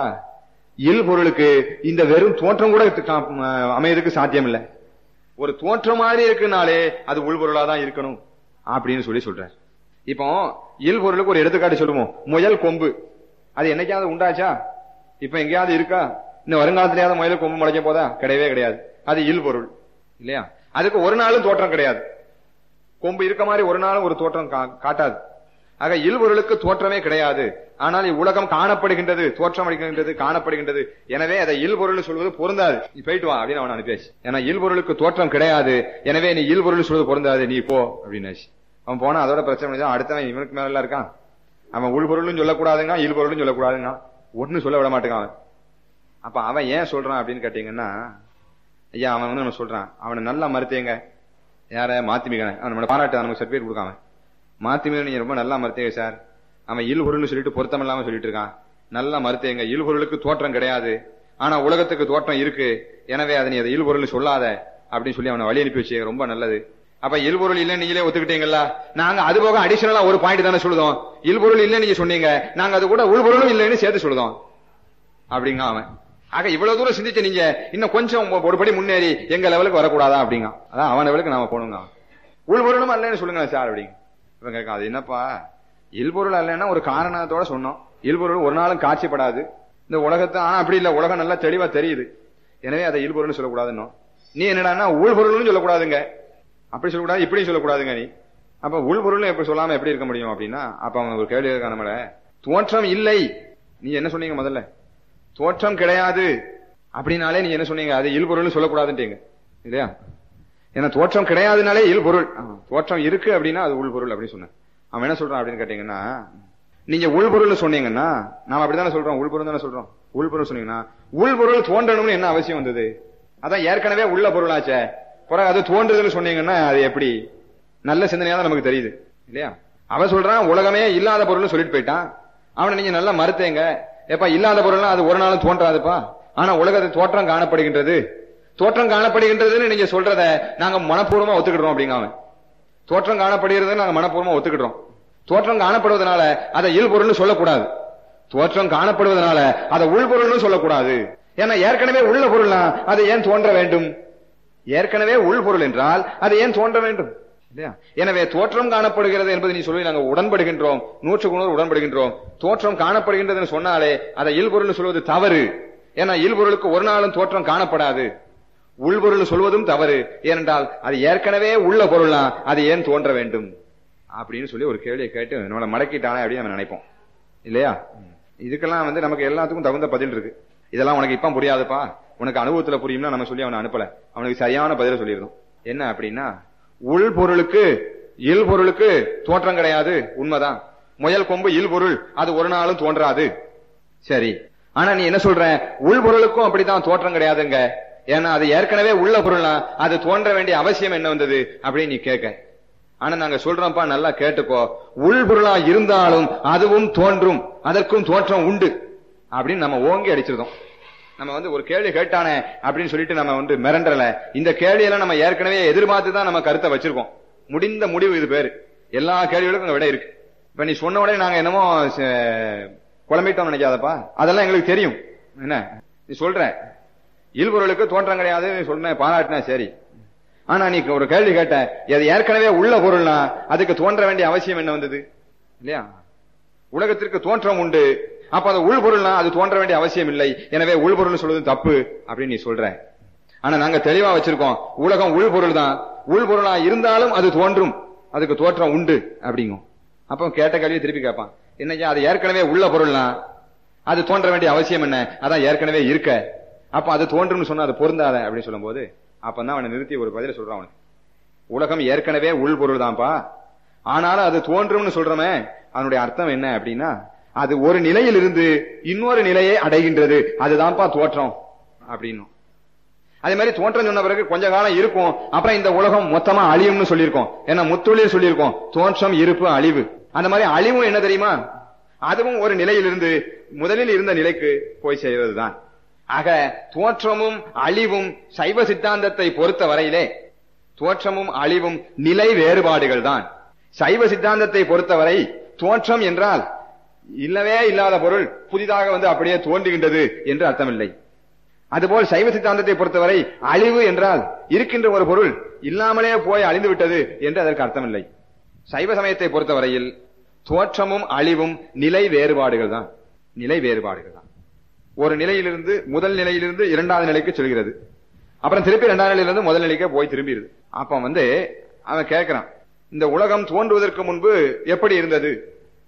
இல் பொருளுக்கு இந்த வெறும் தோற்றம் கூட கா- ஆஹ் அமையறதுக்கு சாத்தியம் இல்ல ஒரு தோற்றம் மாதிரி இருக்குனாலே அது உள்பொருளா தான் இருக்கணும் அப்படின்னு சொல்லி சொல்றார் இப்போ இல் பொருளுக்கு ஒரு எடுத்துக்காட்டு சொல்லுவோம் முயல் கொம்பு அது என்னைக்காவது உண்டாச்சா இப்ப எங்கேயாவது இருக்கா இன்னும் வருங்காலத்திலேயாவது முயல் கொம்பு முளைக்க போதா கிடையவே கிடையாது அது இல் பொருள் இல்லையா அதுக்கு ஒரு நாளும் தோற்றம் கிடையாது கொம்பு இருக்க மாதிரி ஒரு நாளும் ஒரு தோற்றம் கா- காட்டாது ஆக இல்பொருளுக்கு தோற்றமே கிடையாது ஆனால் இவ்வுலகம் காணப்படுகின்றது தோற்றம் அளிக்கின்றது காணப்படுகின்றது எனவே அதை இல்பொருள் சொல்வது பொருந்தாது நீ போயிட்டு வா அப்படின்னு அவன் அனுப்பியாச்சு ஏன்னா இல்பொருளுக்கு தோற்றம் கிடையாது எனவே நீ இல்பொருள் சொல்வது பொருந்தாது நீ போ அப்படின்னாச்சு அவன் போனா அதோட பிரச்சனை முடிஞ்சா அடுத்தவன் இவனுக்கு மேல இருக்கான் அவன் உள்பொருளும் சொல்லக்கூடாதுங்க இல்பொருளும் சொல்லக்கூடாதுங்க ஒன்னு சொல்ல விட மாட்டேங்க அவன் அப்ப அவன் ஏன் சொல்றான் அப்படின்னு கேட்டீங்கன்னா ஐயா அவன் வந்து நம்ம சொல்றான் அவனை நல்லா மறுத்தேங்க யார மாத்திமிகனை அவன் நம்மளோட பாராட்டு நமக்கு சர்டிபிகேட் கொடுக்காம மாத்திமிகன் நீங்க ரொம்ப நல்லா மறுத்தேங்க சார் அவன் இல்பொருள்னு சொல்லிட்டு பொருத்தம் இல்லாம சொல்லிட்டு இருக்கான் நல்லா மறுத்தேங்க இல்பொருளுக்கு தோற்றம் கிடையாது ஆனா உலகத்துக்கு தோற்றம் இருக்கு எனவே அதை நீ அதை இல்பொருள் சொல்லாத அப்படின்னு சொல்லி அவனை வழி அனுப்பி வச்சு ரொம்ப நல்லது அப்ப இல்பொருள் இல்ல நீங்களே ஒத்துக்கிட்டீங்களா நாங்க அது போக அடிஷனலா ஒரு பாயிண்ட் தானே சொல்லுதோம் இல்பொருள் இல்ல நீங்க சொன்னீங்க நாங்க அது கூட உள்பொருளும் இல்லைன்னு சேர்த்து சொல்லுதோம் அப்படிங்க அவன் ஆக இவ்வளவு தூரம் சிந்திச்ச நீங்க இன்னும் கொஞ்சம் ஒரு படி முன்னேறி எங்க லெவலுக்கு வரக்கூடாதா அப்படிங்க அதான் அவன் லெவலுக்கு நாம போகணுங்க உள்பொருளும் அல்லன்னு சொல்லுங்க சார் அப்படிங்க இவன் கேட்க அது என்னப்பா இல்பொருள் அல்லன்னா ஒரு காரணத்தோட சொன்னோம் இல்பொருள் ஒரு நாளும் காட்சிப்படாது இந்த உலகத்தை ஆனா அப்படி இல்ல உலகம் நல்லா தெளிவா தெரியுது எனவே அதை இல்பொருள்னு சொல்லக்கூடாதுன்னு நீ என்னடான்னா உள்பொருள்னு சொல்லக்கூடாதுங்க அப்படி சொல்லக்கூடாது இப்படி சொல்லக்கூடாதுங்க நீ அப்ப உள்பொருள் எப்படி சொல்லாம எப்படி இருக்க முடியும் அப்படின்னா அப்ப அவன் ஒரு கேள்வி இருக்கா நம்மள தோற்றம் இல்லை நீ என்ன சொன்னீங்க முதல்ல தோற்றம் கிடையாது அப்படின்னாலே நீ என்ன சொன்னீங்க அது இல்பொருள்னு சொல்லக்கூடாதுன்றீங்க இல்லையா ஏன்னா தோற்றம் கிடையாதுனாலே இல்பொருள் ஆ, தோற்றம் இருக்கு அப்படின்னா அது உள்பொருள் அப்படின்னு சொன்னேன் அவன் என்ன சொல்றான் அப்படின்னு கேட்டீங்கன்னா நீங்க உள்பொருள் சொன்னீங்கன்னா நாம அப்படித்தானே சொல்றோம் உள்பொருள் தானே சொல்றோம் உள்பொருள் சொன்னீங்கன்னா உள்பொருள் தோன்றணும்னு என்ன அவசியம் வந்தது அதான் ஏற்கனவே உள்ள பொருளாச்சே பிறகு அது தோன்றுதுன்னு சொன்னீங்கன்னா அது எப்படி நல்ல சிந்தனையா தான் நமக்கு தெரியுது இல்லையா அவன் சொல்றான் உலகமே இல்லாத பொருள்னு சொல்லிட்டு போயிட்டான் அவனை நீங்க நல்லா மறுத்தேங்க ஏப்பா இல்லாத பொருள்னா அது ஒரு நாளும் தோன்றாதுப்பா ஆனா உலகத்து தோற்றம் காணப்படுகின்றது தோற்றம் காணப்படுகின்றதுன்னு நீங்க சொல்றத நாங்க மனப்பூர்வமா ஒத்துக்கிடுறோம் அப்படிங்க அவன் தோற்றம் காணப்படுகிறது நாங்க மனப்பூர்வமா ஒத்துக்கிடுறோம் தோற்றம் காணப்படுவதனால அதை இல்பொருள்னு சொல்லக்கூடாது தோற்றம் காணப்படுவதனால அதை உள்பொருள்னு சொல்லக்கூடாது ஏன்னா ஏற்கனவே உள்ள பொருள்னா அது ஏன் தோன்ற வேண்டும் ஏற்கனவே உள்பொருள் என்றால் அது ஏன் தோன்ற வேண்டும் இல்லையா எனவே தோற்றம் காணப்படுகிறது என்பதை நீ சொல்லி நாங்கள் உடன்படுகின்றோம் நூற்றுக்கு நூறு உடன்படுகின்றோம் தோற்றம் காணப்படுகின்றதுன்னு சொன்னாலே அதை இல்பொருள் சொல்வது தவறு ஏன்னா இல்பொருளுக்கு ஒரு நாளும் தோற்றம் காணப்படாது உள்பொருள் சொல்வதும் தவறு ஏனென்றால் அது ஏற்கனவே உள்ள பொருள்னா அது ஏன் தோன்ற வேண்டும் அப்படின்னு சொல்லி ஒரு கேள்வியை கேட்டு நம்மளை மடக்கிட்டானே அப்படின்னு நம்ம நினைப்போம் இல்லையா இதுக்கெல்லாம் வந்து நமக்கு எல்லாத்துக்கும் தகுந்த பதில் இருக்கு இதெல்லாம் உனக்கு இப்ப புரியாதுப்பா உனக்கு அனுபவத்துல புரியும்னா நம்ம சொல்லி அவனை அனுப்பல அவனுக்கு சரியான பதில சொல்லியிருந்தோம் என்ன அப்படின்னா உள் பொருளுக்கு இல் பொருளுக்கு தோற்றம் கிடையாது உண்மைதான் முயல் கொம்பு இல் பொருள் அது ஒரு நாளும் தோன்றாது சரி ஆனா நீ என்ன சொல்ற உள் பொருளுக்கும் அப்படித்தான் தோற்றம் கிடையாதுங்க ஏன்னா அது ஏற்கனவே உள்ள பொருள்னா அது தோன்ற வேண்டிய அவசியம் என்ன வந்தது அப்படின்னு நீ கேட்க ஆனா நாங்க சொல்றோம்ப்பா நல்லா கேட்டுக்கோ உள் பொருளா இருந்தாலும் அதுவும் தோன்றும் அதற்கும் தோற்றம் உண்டு அப்படின்னு நம்ம ஓங்கி அடிச்சிருந்தோம் நம்ம வந்து ஒரு கேள்வி கேட்டானே அப்படின்னு சொல்லிட்டு நம்ம வந்து மிரண்டல இந்த கேள்வியெல்லாம் நம்ம ஏற்கனவே எதிர்பார்த்து தான் நம்ம கருத்தை வச்சிருக்கோம் முடிந்த முடிவு இது பேரு எல்லா கேள்விகளுக்கும் விட இருக்கு இப்ப நீ சொன்ன உடனே நாங்க என்னமோ ச- குழம்பிட்டோம் நினைக்காதப்பா அதெல்லாம் எங்களுக்கு தெரியும் என்ன நீ சொல்ற இல்பொருளுக்கு தோற்றம் கிடையாது சொன்னேன் பாராட்டினா சரி ஆனா நீ ஒரு கேள்வி கேட்ட அது ஏற்கனவே உள்ள பொருள்னா அதுக்கு தோன்ற வேண்டிய அவசியம் என்ன வந்தது இல்லையா உலகத்திற்கு தோற்றம் உண்டு அப்ப அது உள் பொருள்னா அது தோன்ற வேண்டிய அவசியம் இல்லை எனவே உள் பொருள் சொல்வது தப்பு அப்படின்னு நீ சொல்ற ஆனா நாங்க தெளிவா வச்சிருக்கோம் உலகம் உள் பொருள் தான் உள் பொருளா இருந்தாலும் அது தோன்றும் அதுக்கு தோற்றம் உண்டு அப்படிங்கும் அப்ப கேட்ட கேள்வியை திருப்பி கேட்பான் என்னய்யா அது ஏற்கனவே உள்ள பொருள்னா அது தோன்ற வேண்டிய அவசியம் என்ன அதான் ஏற்கனவே இருக்க அப்ப அது தோன்றும்னு சொன்னா அது பொருந்தாத அப்படின்னு சொல்லும்போது அப்பதான் அவனை நிறுத்தி ஒரு பதில சொல்றான் அவனுக்கு உலகம் ஏற்கனவே உள் பொருள் தான்ப்பா ஆனாலும் அது தோன்றும்னு சொல்றமே அதனுடைய அர்த்தம் என்ன அப்படின்னா அது ஒரு நிலையிலிருந்து இன்னொரு நிலையை அடைகின்றது அதுதான்ப்பா தோற்றம் அப்படின்னும் அதே மாதிரி தோற்றம் சொன்ன பிறகு கொஞ்ச காலம் இருக்கும் அப்புறம் இந்த உலகம் மொத்தமா அழியும்னு சொல்லியிருக்கோம் ஏன்னா முத்தொழில் சொல்லியிருக்கோம் தோற்றம் இருப்பு அழிவு அந்த மாதிரி அழிவும் என்ன தெரியுமா அதுவும் ஒரு நிலையிலிருந்து முதலில் இருந்த நிலைக்கு போய் செய்வதுதான் ஆக தோற்றமும் அழிவும் சைவ சித்தாந்தத்தை பொறுத்த வரையிலே தோற்றமும் அழிவும் நிலை வேறுபாடுகள் தான் சைவ சித்தாந்தத்தை பொறுத்தவரை தோற்றம் என்றால் இல்லவே இல்லாத பொருள் புதிதாக வந்து அப்படியே தோன்றுகின்றது என்று அர்த்தமில்லை அதுபோல் சைவ சித்தாந்தத்தை பொறுத்தவரை அழிவு என்றால் இருக்கின்ற ஒரு பொருள் இல்லாமலே போய் அழிந்து விட்டது என்று அதற்கு அர்த்தமில்லை சைவ சமயத்தை பொறுத்தவரையில் தோற்றமும் அழிவும் நிலை வேறுபாடுகள் தான் நிலை வேறுபாடுகள் தான் ஒரு நிலையிலிருந்து முதல் நிலையிலிருந்து இரண்டாவது நிலைக்கு செல்கிறது அப்புறம் திருப்பி இரண்டாவது நிலையிலிருந்து முதல் நிலைக்கு போய் திரும்பிடுது அப்ப வந்து அவன் கேட்கிறான் இந்த உலகம் தோன்றுவதற்கு முன்பு எப்படி இருந்தது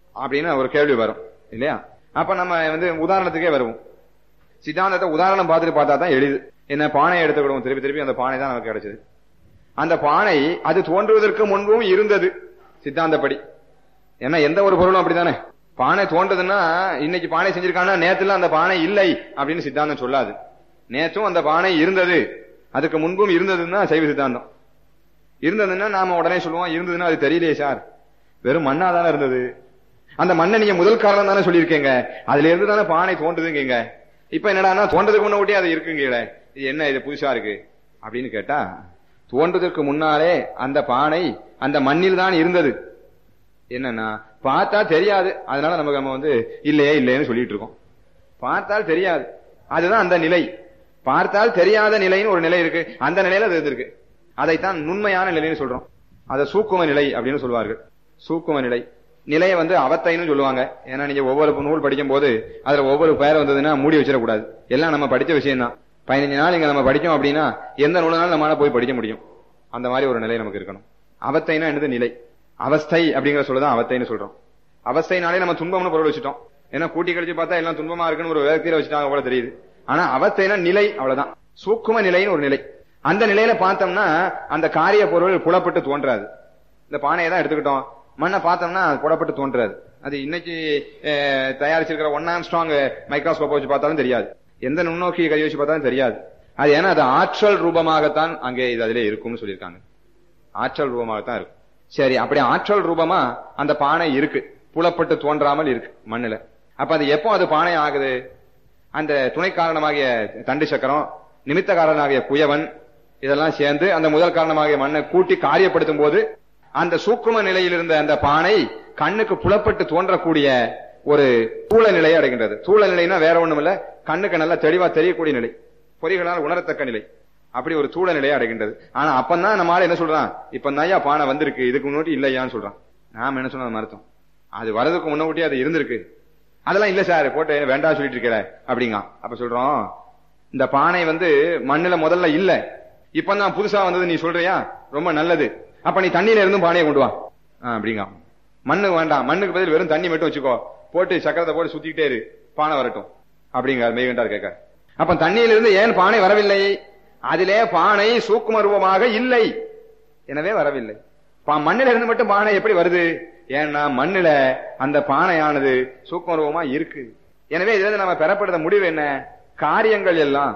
அப்படின்னு ஒரு கேள்வி வரும் இல்லையா அப்ப நம்ம வந்து உதாரணத்துக்கே வருவோம் சித்தாந்தத்தை உதாரணம் பார்த்துட்டு பார்த்தா தான் எளிது என்ன பானையை எடுத்துக்கிடுவோம் திருப்பி திருப்பி அந்த பானை தான் நமக்கு கிடைச்சது அந்த பானை அது தோன்றுவதற்கு முன்பும் இருந்தது சித்தாந்தப்படி ஏன்னா எந்த ஒரு பொருளும் அப்படித்தானே பானை தோன்றதுன்னா இன்னைக்கு பானை செஞ்சிருக்காங்கன்னா நேத்துல அந்த பானை இல்லை அப்படின்னு சித்தாந்தம் சொல்லாது நேற்றும் அந்த பானை இருந்தது அதுக்கு முன்பும் இருந்ததுன்னா சைவ சித்தாந்தம் இருந்ததுன்னா நாம உடனே சொல்லுவோம் இருந்ததுன்னா அது தெரியலையே சார் வெறும் மண்ணா தானே இருந்தது அந்த மண்ணை நீங்க முதல் காரணம் தானே சொல்லியிருக்கீங்க அதுல இருந்து தானே பானை தோன்றுதுங்க இப்ப என்னடான்னா தோன்றதுக்கு முன்னாடி அது இருக்குங்களே இது என்ன இது புதுசா இருக்கு அப்படின்னு கேட்டா தோன்றதற்கு முன்னாலே அந்த பானை அந்த மண்ணில் தான் இருந்தது என்னன்னா பார்த்தா தெரியாது அதனால நமக்கு நம்ம வந்து இல்லையே இல்லைன்னு சொல்லிட்டு இருக்கோம் பார்த்தால் தெரியாது அதுதான் அந்த நிலை பார்த்தால் தெரியாத நிலைன்னு ஒரு நிலை இருக்கு அந்த நிலையில அது இருந்திருக்கு அதைத்தான் நுண்மையான நிலைன்னு சொல்றோம் அதை சூக்கும நிலை அப்படின்னு சொல்லுவார்கள் சூக்கும நிலை நிலையை வந்து அவத்தைன்னு சொல்லுவாங்க ஏன்னா நீங்க ஒவ்வொரு நூல் படிக்கும் போது அதுல ஒவ்வொரு பெயர் வந்ததுன்னா மூடி வச்சிடக்கூடாது எல்லாம் நம்ம படிச்ச விஷயம் தான் பதினஞ்சு நாள் இங்க நம்ம படிச்சோம் அப்படின்னா எந்த நூலனாலும் நம்மளால போய் படிக்க முடியும் அந்த மாதிரி ஒரு நிலை நமக்கு இருக்கணும் அவத்தைனா என்னது நிலை அவஸ்தை அப்படிங்கிற சொல்லதான் அவத்தைன்னு சொல்றோம் அவஸ்தைனாலே நம்ம துன்பம்னு பொருள் வச்சுட்டோம் ஏன்னா கூட்டி கழிச்சு பார்த்தா எல்லாம் துன்பமா இருக்குன்னு ஒரு வேகத்தில வச்சுட்டாங்க போல தெரியுது ஆனா அவத்தைனா நிலை அவ்வளவுதான் சூக்கும நிலைன்னு ஒரு நிலை அந்த நிலையில பார்த்தோம்னா அந்த காரிய பொருள் புலப்பட்டு தோன்றாது இந்த பானையை தான் எடுத்துக்கிட்டோம் மண்ணை பார்த்தோம்னா அது புலப்பட்டு தோன்றாது அது இன்னைக்கு அஹ், தயாரிச்சிருக்கிற ஒன் ஆம் ஸ்ட்ராங் மைக்ரோஸ்கோப் வச்சு பார்த்தாலும் தெரியாது எந்த நுண்ணோக்கி கை வச்சு பார்த்தாலும் தெரியாது அது ஏன்னா அது ஆற்றல் ரூபமாகத்தான் அங்கே இது அதிலே இருக்கும்னு சொல்லியிருக்காங்க ஆற்றல் ரூபமாகத்தான் இருக்கும் சரி அப்படி ஆற்றல் ரூபமா அந்த பானை இருக்கு புலப்பட்டு தோன்றாமல் இருக்கு மண்ணுல அப்ப அது எப்போ அது பானை ஆகுது அந்த துணை காரணமாகிய தண்டு சக்கரம் நிமித்த காரணமாகிய குயவன் இதெல்லாம் சேர்ந்து அந்த முதல் காரணமாகிய மண்ணை கூட்டி காரியப்படுத்தும் போது அந்த சூக்கும நிலையில் இருந்த அந்த பானை கண்ணுக்கு புலப்பட்டு தோன்றக்கூடிய ஒரு தூள நிலையை அடைகின்றது தூள நிலைனா வேற ஒண்ணும் இல்ல கண்ணுக்கு நல்லா தெளிவா தெரியக்கூடிய நிலை பொறிகளால் உணரத்தக்க நிலை அப்படி ஒரு தூள நிலையை அடைகின்றது ஆனா அப்பந்தான் நம்ம ஆளு என்ன சொல்றான் இப்ப ஐயா பானை வந்திருக்கு இதுக்கு முன்னாடி இல்லையான்னு சொல்றான் நாம என்ன சொன்னது மருத்துவம் அது வரதுக்கு முன்னாடி அது இருந்திருக்கு அதெல்லாம் இல்ல சார் போட்டு வேண்டாம் சொல்லிட்டு இருக்கிற அப்படிங்க அப்ப சொல்றோம் இந்த பானை வந்து மண்ணுல முதல்ல இல்ல இப்ப நான் புதுசா வந்தது நீ சொல்றியா ரொம்ப நல்லது அப்ப நீ தண்ணியில இருந்தும் பானையை கொண்டு வா ஆ, அப்படிங்க மண்ணு வேண்டாம் மண்ணுக்கு பதில் வெறும் தண்ணி மட்டும் வச்சுக்கோ போட்டு சக்கரத்தை போட்டு சுத்திக்கிட்டே இரு பானை வரட்டும் அப்படிங்க மெய்கண்டார் கேட்க அப்ப தண்ணியில இருந்து ஏன் பானை வரவில்லை அதிலே பானை சூக்கும ரூபமாக இல்லை எனவே வரவில்லை பா- மண்ணில இருந்து மட்டும் பானை எப்படி வருது ஏன்னா மண்ணுல அந்த பானையானது சூக்கும ரூபமா இருக்கு எனவே இதுல இருந்து நம்ம பெறப்படுற முடிவு என்ன காரியங்கள் எல்லாம்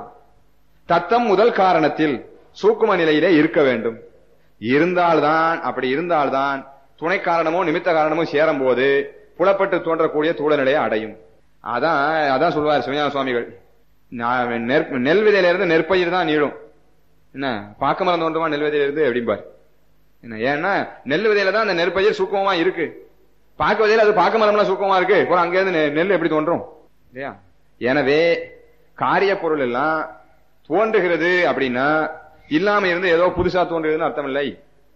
தத்தம் முதல் காரணத்தில் சூக்கும நிலையிலே இருக்க வேண்டும் இருந்தால்தான் அப்படி இருந்தால்தான் துணை காரணமோ நிமித்த காரணமோ சேரும் போது புலப்பட்டு தோன்றக்கூடிய தூள நிலையை அடையும் அதான் அதான் சொல்லுவார் சிவஞான சுவாமிகள் நான் நெற்- நெல் விதையில இருந்து நெற்பயிர் தான் நீளும் என்ன பாக்க மரம் தோன்றுமா நெல் விதையில இருந்து அப்படிம்பார் என்ன ஏன்னா நெல் விதையில தான் அந்த நெற்பயிர் சூக்கமா இருக்கு பாக்க விதையில அது பாக்க மரம்லாம் சூக்கமா இருக்கு அப்புறம் அங்க இருந்து நெ- நெல் எப்படி தோன்றும் இல்லையா எனவே காரிய பொருள் எல்லாம் தோன்றுகிறது அப்படின்னா இல்லாம இருந்து ஏதோ புதுசா தோன்றுகிறதுன்னு அர்த்தம் இல்லை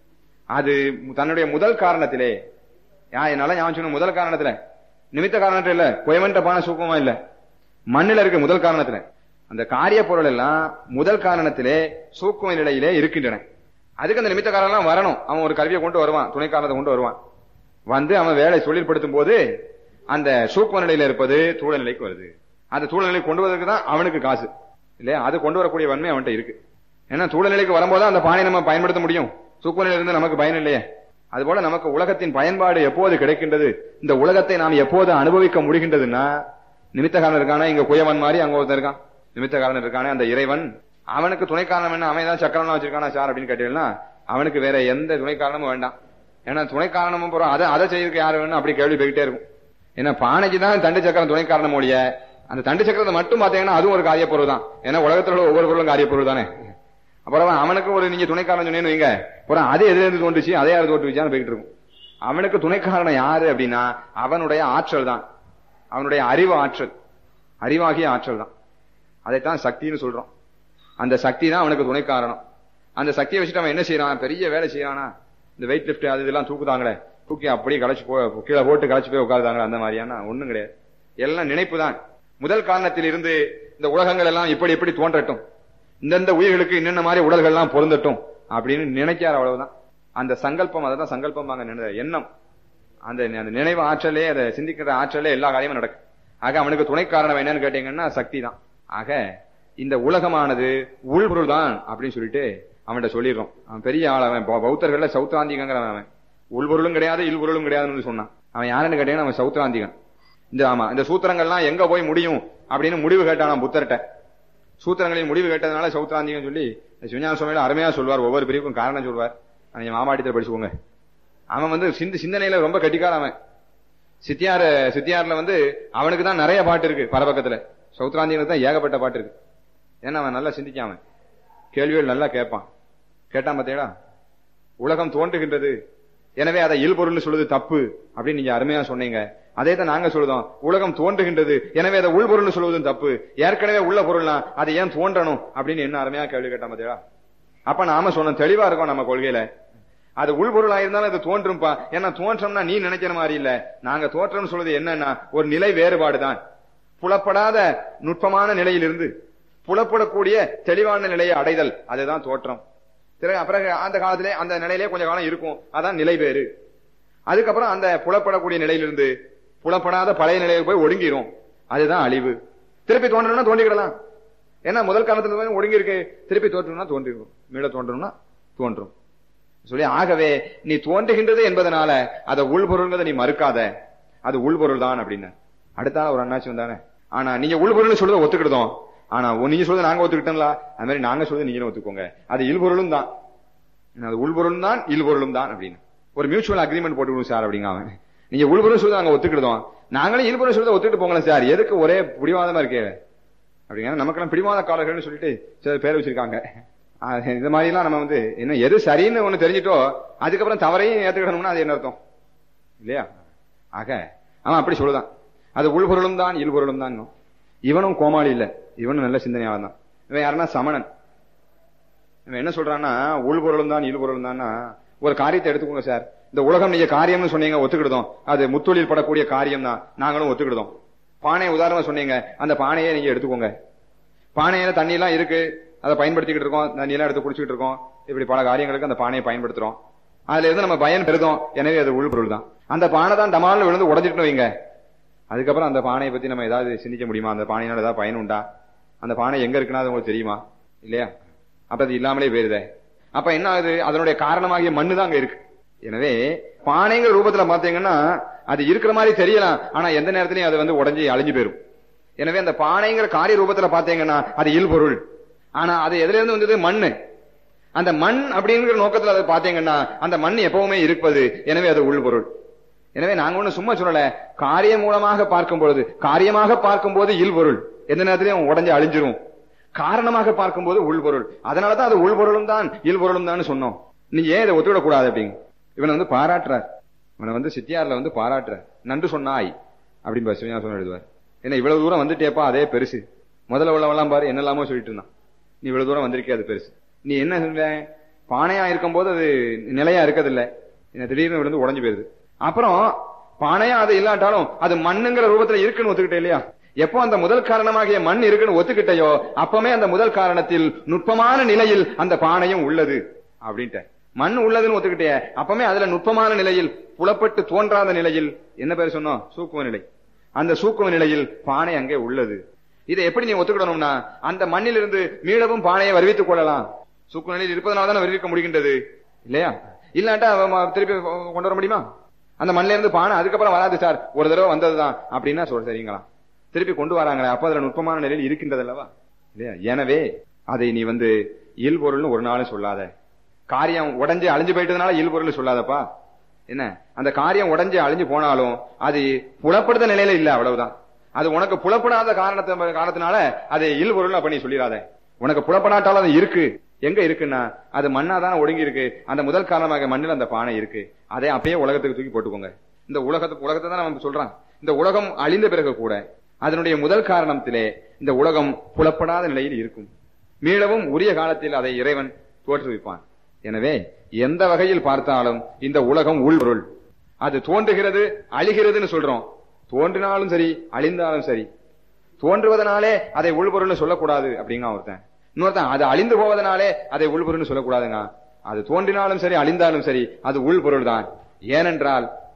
அது தன்னுடைய முதல் காரணத்திலே யா என்னால ஞாபகம் சொன்ன முதல் காரணத்துல நிமித்த காரணத்துல இல்ல குயவன்ட்ட பான சூக்கமா இல்ல மண்ணில இருக்கு முதல் காரணத்துல அந்த காரிய பொருள் எல்லாம் முதல் காரணத்திலே சூக்கும நிலையிலே இருக்கின்றன அதுக்கு அந்த நிமித்த காரணம் எல்லாம் வரணும் அவன் ஒரு கருவியை கொண்டு வருவான் துணை காரணத்தை கொண்டு வருவான் வந்து அவன் வேலை தொழில்படுத்தும் போது அந்த சூக்கும நிலையில இருப்பது தூள நிலைக்கு வருது அந்த தூள நிலை கொண்டு வருவதற்கு தான் அவனுக்கு காசு இல்லையா அது கொண்டு வரக்கூடிய வன்மை அவன்கிட்ட இருக்கு ஏன்னா தூள நிலைக்கு வரும்போது அந்த பானை நம்ம பயன்படுத்த முடியும் சூக்கும நிலையில இருந்து நமக்கு பயன் இல்லையே அதுபோல நமக்கு உலகத்தின் பயன்பாடு எப்போது கிடைக்கின்றது இந்த உலகத்தை நாம் எப்போது அனுபவிக்க முடிகின்றதுன்னா நிமித்த காரணம் இருக்கானே இங்க குயவன் மாதிரி அங்க ஒருத்தன் இருக்கான் நிமித்த காரணம் இருக்கானே அந்த இறைவன் அவனுக்கு துணை காரணம் என்ன அவன் ஏதாவது சக்கரம்லாம் வச்சிருக்கானா சார் அப்படின்னு கேட்டீங்கன்னா அவனுக்கு வேற எந்த துணை காரணமும் வேண்டாம் ஏன்னா துணை காரணமும் போறோம் அதை அதை செய்யறதுக்கு யாரு வேணும் அப்படி கேள்வி போய்கிட்டே இருக்கும் ஏன்னா பானைக்கு தான் தண்டு சக்கரம் துணை காரணம் ஒழிய அந்த தண்டு சக்கரத்தை மட்டும் பாத்தீங்கன்னா அதுவும் ஒரு காரிய பொருள் தான் ஏன்னா உலகத்துல உள்ள ஒவ்வொரு பொருளும் காரிய பொருள் தானே அப்புறம் அவனுக்கு ஒரு நீங்க துணை காரணம் சொன்னீங்கன்னு வைங்க அப்புறம் அது எதுல இருந்து தோன்றுச்சு அதே யாரு தோற்று வச்சான்னு போயிட்டு இருக்கும் அவனுக்கு துணை காரணம் யாரு அப்படின்னா அவனுடைய ஆற்றல் தான் அவனுடைய அறிவு ஆற்றல் அறிவாகிய ஆற்றல் தான் அதைத்தான் சக்தின்னு சொல்றோம் அந்த சக்தி தான் அவனுக்கு துணை காரணம் அந்த சக்தியை வச்சுட்டு அவன் என்ன செய்யறான் பெரிய வேலை செய்யறானா இந்த வெயிட் லிஃப்ட் அது இதெல்லாம் தூக்குதாங்களே தூக்கி அப்படியே களைச்சு போ கீழே போட்டு களைச்சு போய் உட்காருதாங்களே அந்த மாதிரியான ஒண்ணும் கிடையாது எல்லாம் நினைப்பு தான் முதல் காரணத்தில் இருந்து இந்த உலகங்கள் எல்லாம் இப்படி எப்படி தோன்றட்டும் இந்தந்த உயிர்களுக்கு இன்னென்ன மாதிரி உடல்கள் எல்லாம் பொருந்தட்டும் அப்படின்னு நினைக்கார் அவ்வளவுதான் அந்த சங்கல்பம் அதை தான் சங்கல்பம் எண்ணம் அந்த அந்த நினைவு ஆற்றலே அதை சிந்திக்கிற ஆற்றலே எல்லா காரியமும் நடக்கும் ஆக அவனுக்கு துணை காரணம் என்னன்னு கேட்டீங்கன்னா சக்தி தான் ஆக இந்த உலகமானது உள்பொருள் தான் அப்படின்னு சொல்லிட்டு அவன்கிட்ட சொல்லிடுறோம் அவன் பெரிய ஆள் அவன் பௌ- பௌத்தர்கள்ல சௌத்ராந்திகங்கிறவன் அவன் உள்பொருளும் கிடையாது இல்பொருளும் கிடையாதுன்னு சொன்னான் அவன் யாருன்னு கேட்டீங்கன்னா அவன் சௌத்ராந்திகன் இந்த ஆமா இந்த சூத்திரங்கள்லாம் எங்க போய் முடியும் அப்படின்னு முடிவு கேட்டான் புத்தர்கிட்ட சூத்திரங்களின் முடிவு கேட்டதுனால சௌத்ராந்திகன் சொல்லி சிவஞான சுவாமியில அருமையா சொல்வார் ஒவ்வொரு பிரிவுக்கும் காரணம் சொல்வார் அதை நீங்க மாமாட்டத்தில் படிச்சுக்கோங்க அவன் வந்து சிந்த சிந்தனையில ரொம்ப கட்டிக்கார அவன் சித்தியார சித்தியார்ல வந்து அவனுக்கு தான் நிறைய பாட்டு இருக்கு பரபக்கத்துல சௌத்ராந்திகனுக்கு தான் ஏகப்பட்ட பாட்டு இருக்கு ஏன்னா அவன் நல்லா சிந்திக்கான் அவன் கேள்விகள் நல்லா கேட்பான் கேட்டான் பார்த்தீங்களா உலகம் தோன்றுகின்றது எனவே அதை இல்பொருள்னு சொல்லுது தப்பு அப்படின்னு நீங்க அருமையா சொன்னீங்க அதே தான் நாங்க சொல்லுதோம் உலகம் தோன்றுகின்றது எனவே அதை உள்பொருள்னு சொல்வதும் தப்பு ஏற்கனவே உள்ள பொருள்னா அது ஏன் தோன்றணும் அப்படின்னு என்ன அருமையா கேள்வி கேட்டான் பார்த்தீங்களா அப்ப நாம சொன்னோம் தெளிவா இருக்கோம் நம்ம கொள்கையில அது உள்பொருளா இருந்தாலும் அது தோன்றும்பா ஏன்னா தோற்றம்னா நீ நினைக்கிற மாதிரி இல்ல நாங்க தோற்றம் சொல்றது என்னன்னா ஒரு நிலை வேறுபாடு தான் புலப்படாத நுட்பமான நிலையிலிருந்து புலப்படக்கூடிய தெளிவான நிலையை அடைதல் அதுதான் தோற்றம் பிறகு அப்புறம் அந்த காலத்திலே அந்த நிலையிலே கொஞ்ச காலம் இருக்கும் அதான் நிலை வேறு அதுக்கப்புறம் அந்த புலப்படக்கூடிய நிலையிலிருந்து புலப்படாத பழைய நிலையில் போய் ஒடுங்கிரும் அதுதான் அழிவு திருப்பி தோன்றணும்னா தோண்டிக்கிடலாம் ஏன்னா முதல் காலத்துல போய் ஒடுங்கி இருக்கு திருப்பி தோன்றணும்னா தோன்றிடும் மீள தோன்றணும்னா தோன்றும் சொல்லி ஆகவே நீ தோன்றுகின்றது என்பதனால அதை உள்பொருள்ங்கிறத நீ மறுக்காத அது உள்பொருள் தான் அப்படின்னு அடுத்த ஆள் ஒரு அண்ணாச்சி வந்தானே ஆனா நீங்க உள்பொருள்னு சொல்றத ஒத்துக்கிட்டோம் ஆனா உ- நீங்க சொல்றது நாங்க ஒத்துக்கிட்டோம்ல அது மாதிரி நாங்க சொல்றது நீங்களும் ஒத்துக்கோங்க அது இல்பொருளும் தான் அது உள்பொருளும் தான் இல்பொருளும் தான் அப்படின்னு ஒரு மியூச்சுவல் அக்ரிமெண்ட் போட்டுக்கணும் சார் அப்படிங்க அவன் நீங்க உள்பொருள் சொல்றது நாங்க ஒத்துக்கிட்டோம் நாங்களும் இல்பொருள் சொல்றத ஒத்துக்கிட்டு போங்களேன் சார் எதுக்கு ஒரே பிடிவாதமா இருக்கே அப்படிங்க நமக்கெல்லாம் பிடிவாத காலர்கள்னு சொல்லிட்டு சில பேர் வச்சிருக்காங்க ஆஹ் இந்த மாதிரி எல்லாம் நம்ம வந்து என்ன எது சரின்னு ஒண்ணு தெரிஞ்சிட்டோ அதுக்கப்புறம் தவறையும் ஏத்துக்கணும்னா அது என்ன அர்த்தம் இல்லையா ஆக அவன் அப்படி சொல்லுதான் அது உள்பொருளும் தான் இல்பொருளும் தான் இவனும் கோமாளி இல்ல இவனும் நல்ல சிந்தனையாளன் தான் இவன் யாருன்னா சமணன் இவன் என்ன சொல்றான்னா உள்பொருளும் தான் இல்பொருளும் தான் ஒரு காரியத்தை எடுத்துக்கோங்க சார் இந்த உலகம் நீங்க காரியம்னு சொன்னீங்க ஒத்துக்கிடுதோம் அது முத்தொழில் படக்கூடிய காரியம் தான் நாங்களும் ஒத்துக்கிடுதோம் பானை உதாரணமா சொன்னீங்க அந்த பானையை நீங்க எடுத்துக்கோங்க பானையில தண்ணி எல்லாம் இருக்கு அதை பயன்படுத்திக்கிட்டு இருக்கோம் தண்ணி எல்லாம் எடுத்து குடிச்சிட்டு இருக்கோம் இப்படி பல காரியங்களுக்கு அந்த பானையை பயன்படுத்துறோம் அதுல இருந்து நம்ம பயன் பெறுதோம் எனவே அது உள்பொருள் தான் அந்த பானை தான் டமால்னு விழுந்து உடஞ்சிட்டு வைங்க அதுக்கப்புறம் அந்த பானையை பத்தி நம்ம ஏதாவது சிந்திக்க முடியுமா அந்த பானையினால ஏதாவது பயன் உண்டா அந்த பானை எங்க இருக்குன்னா அது உங்களுக்கு தெரியுமா இல்லையா அப்ப அது இல்லாமலே போயிருதே அப்ப என்ன ஆகுது அதனுடைய காரணமாகிய மண்ணு தான் அங்க இருக்கு எனவே பானைங்கிற ரூபத்துல பாத்தீங்கன்னா அது இருக்கிற மாதிரி தெரியலாம் ஆனா எந்த நேரத்திலையும் அது வந்து உடஞ்சி அழிஞ்சு போயிரும் எனவே அந்த பானைங்கிற காரிய ரூபத்துல பாத்தீங்கன்னா அது இல்பொருள் ஆனா அது எதுல இருந்து வந்தது மண்ணு அந்த மண் அப்படிங்கிற நோக்கத்துல அதை பாத்தீங்கன்னா அந்த மண் எப்பவுமே இருப்பது எனவே அது உள்பொருள் எனவே நாங்க ஒண்ணு சும்மா சொல்லல காரியம் மூலமாக பார்க்கும் பொழுது காரியமாக பார்க்கும் போது இல்பொருள் எந்த நேரத்திலையும் உடஞ்சு அழிஞ்சிரும் காரணமாக பார்க்கும்போது உள்பொருள் அதனாலதான் அது உள்பொருளும் தான் இல்பொருளும் தான் சொன்னோம் நீ ஏன் இதை ஒத்துவிடக் கூடாது அப்படிங்க இவனை வந்து பாராட்டுறார் இவனை வந்து சித்தியார்ல வந்து பாராட்டுறார் நன்று சொன்னாய் அப்படின்னு சிவஞான எழுதுவார் என்ன இவ்வளவு தூரம் வந்துட்டேப்பா அதே பெருசு முதல்ல உள்ளவெல்லாம் பாரு என்னெல்லாமோ சொல்லிட்டு இருந்தான் நீ இவ்வளவு தூரம் வந்திருக்கே அது பெருசு நீ என்ன சொல்ற பானையா இருக்கும்போது அது நிலையா இருக்கதில்ல என்ன திடீர்னு விழுந்து உடஞ்சு போயிருது அப்புறம் பானையா அது இல்லாட்டாலும் அது மண்ணுங்கிற ரூபத்துல இருக்குன்னு ஒத்துக்கிட்டே இல்லையா எப்போ அந்த முதல் காரணமாகிய மண் இருக்குன்னு ஒத்துக்கிட்டையோ அப்பமே அந்த முதல் காரணத்தில் நுட்பமான நிலையில் அந்த பானையும் உள்ளது அப்படின்ட்டு மண் உள்ளதுன்னு ஒத்துக்கிட்டே அப்பமே அதுல நுட்பமான நிலையில் புலப்பட்டு தோன்றாத நிலையில் என்ன பேர் சொன்னோம் சூக்குவ நிலை அந்த சூக்குவ நிலையில் பானை அங்கே உள்ளது இதை எப்படி நீ ஒத்துக்கிடணும்னா அந்த மண்ணிலிருந்து மீளவும் பானையை வருவித்துக் கொள்ளலாம் சூக்குவ நிலையில் இருப்பதனால தானே வருவிக்க முடிகின்றது இல்லையா இல்லாட்டா அவ ம- திருப்பி கொண்டு வர முடியுமா அந்த மண்ணில இருந்து பானை அதுக்கப்புறம் வராது சார் ஒரு தடவை வந்ததுதான் அப்படின்னா சொல் சரிங்களா திருப்பி கொண்டு வராங்களே அப்ப அதுல நுட்பமான நிலையில் இருக்கின்றது அல்லவா இல்லையா எனவே அதை நீ வந்து இல்பொருள்னு ஒரு நாளும் சொல்லாத காரியம் உடைஞ்சு அழிஞ்சு போயிட்டதுனால இல்பொருள் சொல்லாதப்பா என்ன அந்த காரியம் உடைஞ்சு அழிஞ்சு போனாலும் அது புலப்படுத்த நிலையில இல்ல அவ்வளவுதான் அது உனக்கு புலப்படாத காரணத்தை காரணத்தினால அது இல்பொருள் அப்ப நீ சொல்லிடாத உனக்கு புலப்படாட்டாலும் அது இருக்கு எங்க இருக்குன்னா அது மண்ணாதான ஒடுங்கி இருக்கு அந்த முதல் காரணமாக மண்ணில் அந்த பானை இருக்கு அதை அப்படியே உலகத்துக்கு தூக்கி போட்டுக்கோங்க இந்த உலகத்துக்கு உலகத்தை தான் நம்ம சொல்றான் இந்த உலகம் அழிந்த பிறகு கூட அதனுடைய முதல் காரணத்திலே இந்த உலகம் புலப்படாத நிலையில் இருக்கும் மீளவும் உரிய காலத்தில் அதை இறைவன் தோற்றுவிப்பான் எனவே எந்த வகையில் பார்த்தாலும் இந்த உலகம் உள்பொருள் அது தோன்றுகிறது அழிகிறதுன்னு சொல்றோம் தோன்றினாலும் சரி அழிந்தாலும் சரி தோன்றுவதனாலே அதை உள்பொருள்னு சொல்லக்கூடாது அப்படிங்க ஒருத்தன் இன்னொருத்தன் அது அழிந்து போவதனாலே அதை உள்பொருள்னு சொல்லக்கூடாதுங்க அது தோன்றினாலும் சரி அழிந்தாலும் சரி அது உள்பொருள் தான் ஏனென்றால்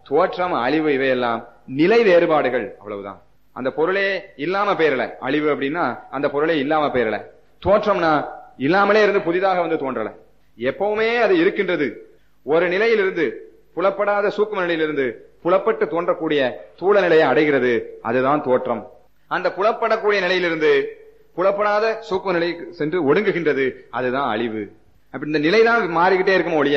தோற்றம் அழிவு இவையெல்லாம் நிலை வேறுபாடுகள் அவ்வளவுதான் அந்த பொருளே இல்லாம பெயரல அழிவு அப்படின்னா அந்த பொருளே இல்லாம பெயரல தோற்றம்னா இல்லாமலே இருந்து புதிதாக வந்து தோன்றல எப்பவுமே அது இருக்கின்றது ஒரு நிலையிலிருந்து புலப்படாத சூக்கும நிலையிலிருந்து புலப்பட்டு தோன்றக்கூடிய தூள நிலையை அடைகிறது அதுதான் தோற்றம் அந்த புலப்படக்கூடிய நிலையிலிருந்து புலப்படாத சூக்கும நிலைக்கு சென்று ஒடுங்குகின்றது அதுதான் அழிவு அப்படி இந்த நிலைதான் மாறிக்கிட்டே இருக்கும் ஒழிய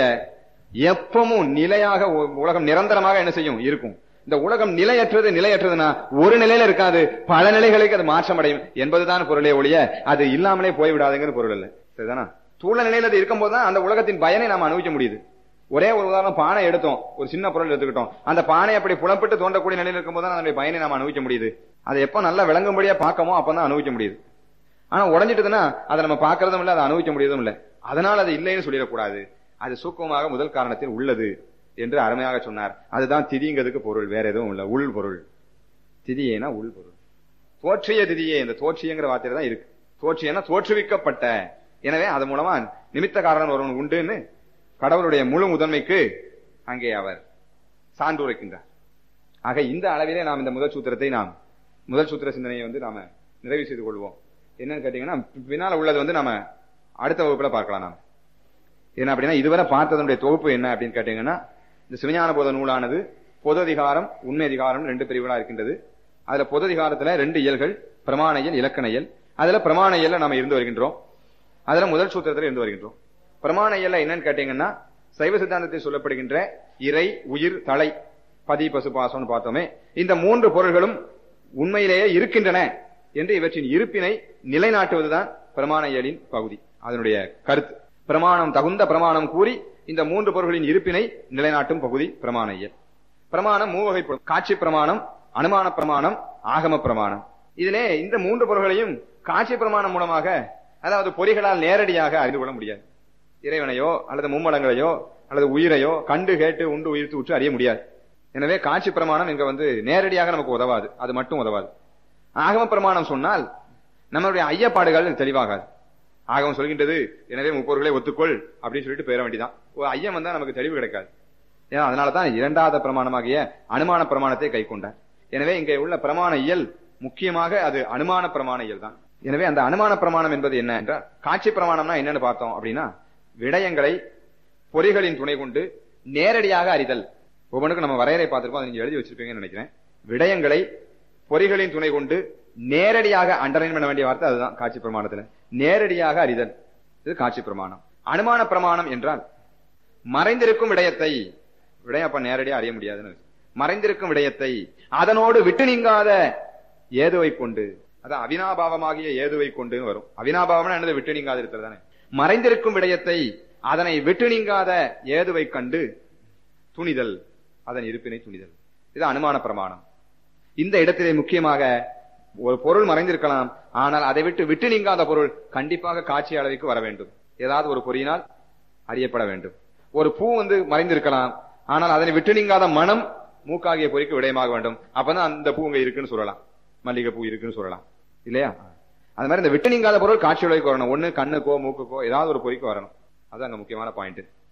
எப்பவும் நிலையாக உ- உலகம் நிரந்தரமாக என்ன செய்யும் இருக்கும் இந்த உலகம் நிலையற்றது நிலையற்றதுன்னா ஒரு நிலையில இருக்காது பல நிலைகளுக்கு அது மாற்றம் அடையும் என்பதுதான் பொருளே ஒழிய அது இல்லாமலே போய்விடாதுங்கிற பொருள் இல்ல சரிதானா தூள நிலையில அது இருக்கும்போது தான் அந்த உலகத்தின் பயனை நாம் அனுபவிக்க முடியுது ஒரே ஒரு உதாரணம் பானை எடுத்தோம் ஒரு சின்ன பொருள் எடுத்துக்கிட்டோம் அந்த பானை அப்படி புலப்பட்டு தோன்றக்கூடிய நிலையில இருக்கும்போது தான் அதனுடைய பயனை நாம் அனுபவிக்க முடியுது அதை எப்ப நல்லா விளங்கும்படியா பார்க்கமோ அப்பதான் அனுபவிக்க முடியுது ஆனா உடஞ்சிட்டதுன்னா அதை நம்ம பார்க்கறதும் இல்ல அதை அனுபவிக்க முடியதும் இல்ல அதனால அது இல்லைன்னு சொல்லிடக்கூடாது அது சூக்கமாக முதல் காரணத்தில் உள்ளது என்று அருமையாக சொன்னார் அதுதான் திதிங்கிறதுக்கு பொருள் வேற எதுவும் இல்ல உள் பொருள் திதியேனா உள் பொருள் தோற்றிய திதியே இந்த தோற்றியங்கிற வார்த்தையில தான் இருக்கு தோற்றியனா தோற்றுவிக்கப்பட்ட எனவே அது மூலமா நிமித்த காரணம் ஒருவன் உண்டுன்னு கடவுளுடைய முழு முதன்மைக்கு அங்கே அவர் சான்றுரைக்கின்றார் ஆக இந்த அளவிலே நாம் இந்த முதல் சூத்திரத்தை நாம் முதல் சூத்திர சிந்தனையை வந்து நாம நிறைவு செய்து கொள்வோம் என்னன்னு கேட்டீங்கன்னா பின்னால உள்ளது வந்து நாம அடுத்த வகுப்புல பார்க்கலாம் நாம என்ன அப்படின்னா இதுவரை பார்த்ததனுடைய தொகுப்பு என்ன அப்படின்னு கேட்டீங்கன்னா இந்த சிவஞான போத நூலானது பொது அதிகாரம் உண்மை அதிகாரம் ரெண்டு பிரிவுகளா இருக்கின்றது அதுல பொது அதிகாரத்துல ரெண்டு இயல்கள் பிரமாண இயல் இலக்கண இயல் அதுல பிரமாண இயல்ல நாம இருந்து வருகின்றோம் அதுல முதல் சூத்திரத்துல இருந்து வருகின்றோம் பிரமாண இயல்ல என்னன்னு கேட்டீங்கன்னா சைவ சித்தாந்தத்தில் சொல்லப்படுகின்ற இறை உயிர் தலை பதி பசு பாசம்னு பார்த்தோமே இந்த மூன்று பொருள்களும் உண்மையிலேயே இருக்கின்றன என்று இவற்றின் இருப்பினை நிலைநாட்டுவதுதான் பிரமாண இயலின் பகுதி அதனுடைய கருத்து பிரமாணம் தகுந்த பிரமாணம் கூறி இந்த மூன்று பொருள்களின் இருப்பினை நிலைநாட்டும் பகுதி பிரமாண இயல் பிரமாணம் மூவகைப்படும் காட்சி பிரமாணம் அனுமான பிரமாணம் ஆகம பிரமாணம் இதிலே இந்த மூன்று பொருள்களையும் காட்சி பிரமாணம் மூலமாக அதாவது பொறிகளால் நேரடியாக அறிந்து கொள்ள முடியாது இறைவனையோ அல்லது மும்மலங்களையோ அல்லது உயிரையோ கண்டு கேட்டு உண்டு உயிர்த்து உற்று அறிய முடியாது எனவே காட்சி பிரமாணம் இங்க வந்து நேரடியாக நமக்கு உதவாது அது மட்டும் உதவாது ஆகம பிரமாணம் சொன்னால் நம்மளுடைய ஐயப்பாடுகள் தெளிவாகாது ஆகமம் சொல்கின்றது எனவே முப்பொருளை ஒத்துக்கொள் அப்படின்னு சொல்லிட்டு பெயர வேண்டியதான் ஒரு ஐயம் வந்தா நமக்கு தெளிவு கிடைக்காது ஏன்னா அதனாலதான் இரண்டாவது பிரமாணமாகிய அனுமான பிரமாணத்தை கை கொண்டார் எனவே இங்கே உள்ள பிரமாண இயல் முக்கியமாக அது அனுமான பிரமாண இயல் தான் எனவே அந்த அனுமான பிரமாணம் என்பது என்ன என்றால் காட்சி பிரமாணம்னா என்னன்னு பார்த்தோம் அப்படின்னா விடயங்களை பொறிகளின் துணை கொண்டு நேரடியாக அறிதல் ஒவ்வொன்றுக்கும் நம்ம வரையறை பார்த்திருக்கோம் அதை நீங்க எழுதி வச்சிருப்பீங்கன்னு நினைக்கிறேன் விடயங்களை பொறிகளின் துணை கொண்டு நேரடியாக அண்டர்லைன் பண்ண வேண்டிய வார்த்தை அதுதான் காட்சி பிரமாணத்துல நேரடியாக அறிதல் இது காட்சி பிரமாணம் அனுமான பிரமாணம் என்றால் மறைந்திருக்கும் விடயத்தை விடயம் அப்ப நேரடியாக அறிய முடியாதுன்னு மறைந்திருக்கும் விடயத்தை அதனோடு விட்டு நீங்காத ஏதுவை கொண்டு அதான் அவினாபாவமாகிய ஏதுவை கொண்டுன்னு வரும் அவினாபாவம்னா என்னது விட்டு நீங்காது இருக்கிறது தானே மறைந்திருக்கும் விடயத்தை அதனை விட்டு நீங்காத ஏதுவை கண்டு துணிதல் அதன் இருப்பினை துணிதல் இது அனுமான பிரமாணம் இந்த இடத்திலே முக்கியமாக ஒரு பொருள் மறைந்திருக்கலாம் ஆனால் அதை விட்டு விட்டு நீங்காத பொருள் கண்டிப்பாக காட்சி அளவுக்கு வர வேண்டும் ஏதாவது ஒரு பொறியினால் அறியப்பட வேண்டும் ஒரு பூ வந்து மறைந்திருக்கலாம் ஆனால் அதனை விட்டு நீங்காத மனம் மூக்காகிய பொறிக்கு விடயமாக வேண்டும் அப்பதான் அந்த பூ இங்க இருக்குன்னு சொல்லலாம் மல்லிகை பூ இருக்குன்னு சொல்லலாம் இல்லையா அது மாதிரி இந்த விட்டு நீங்காத பொருள் காட்சி உலகிற்கு வரணும் ஒண்ணு கண்ணுக்கோ மூக்குக்கோ ஏதாவது ஒரு பொறிக்கு வரணும் அது அங்க முக்கியமான பாயிண்ட்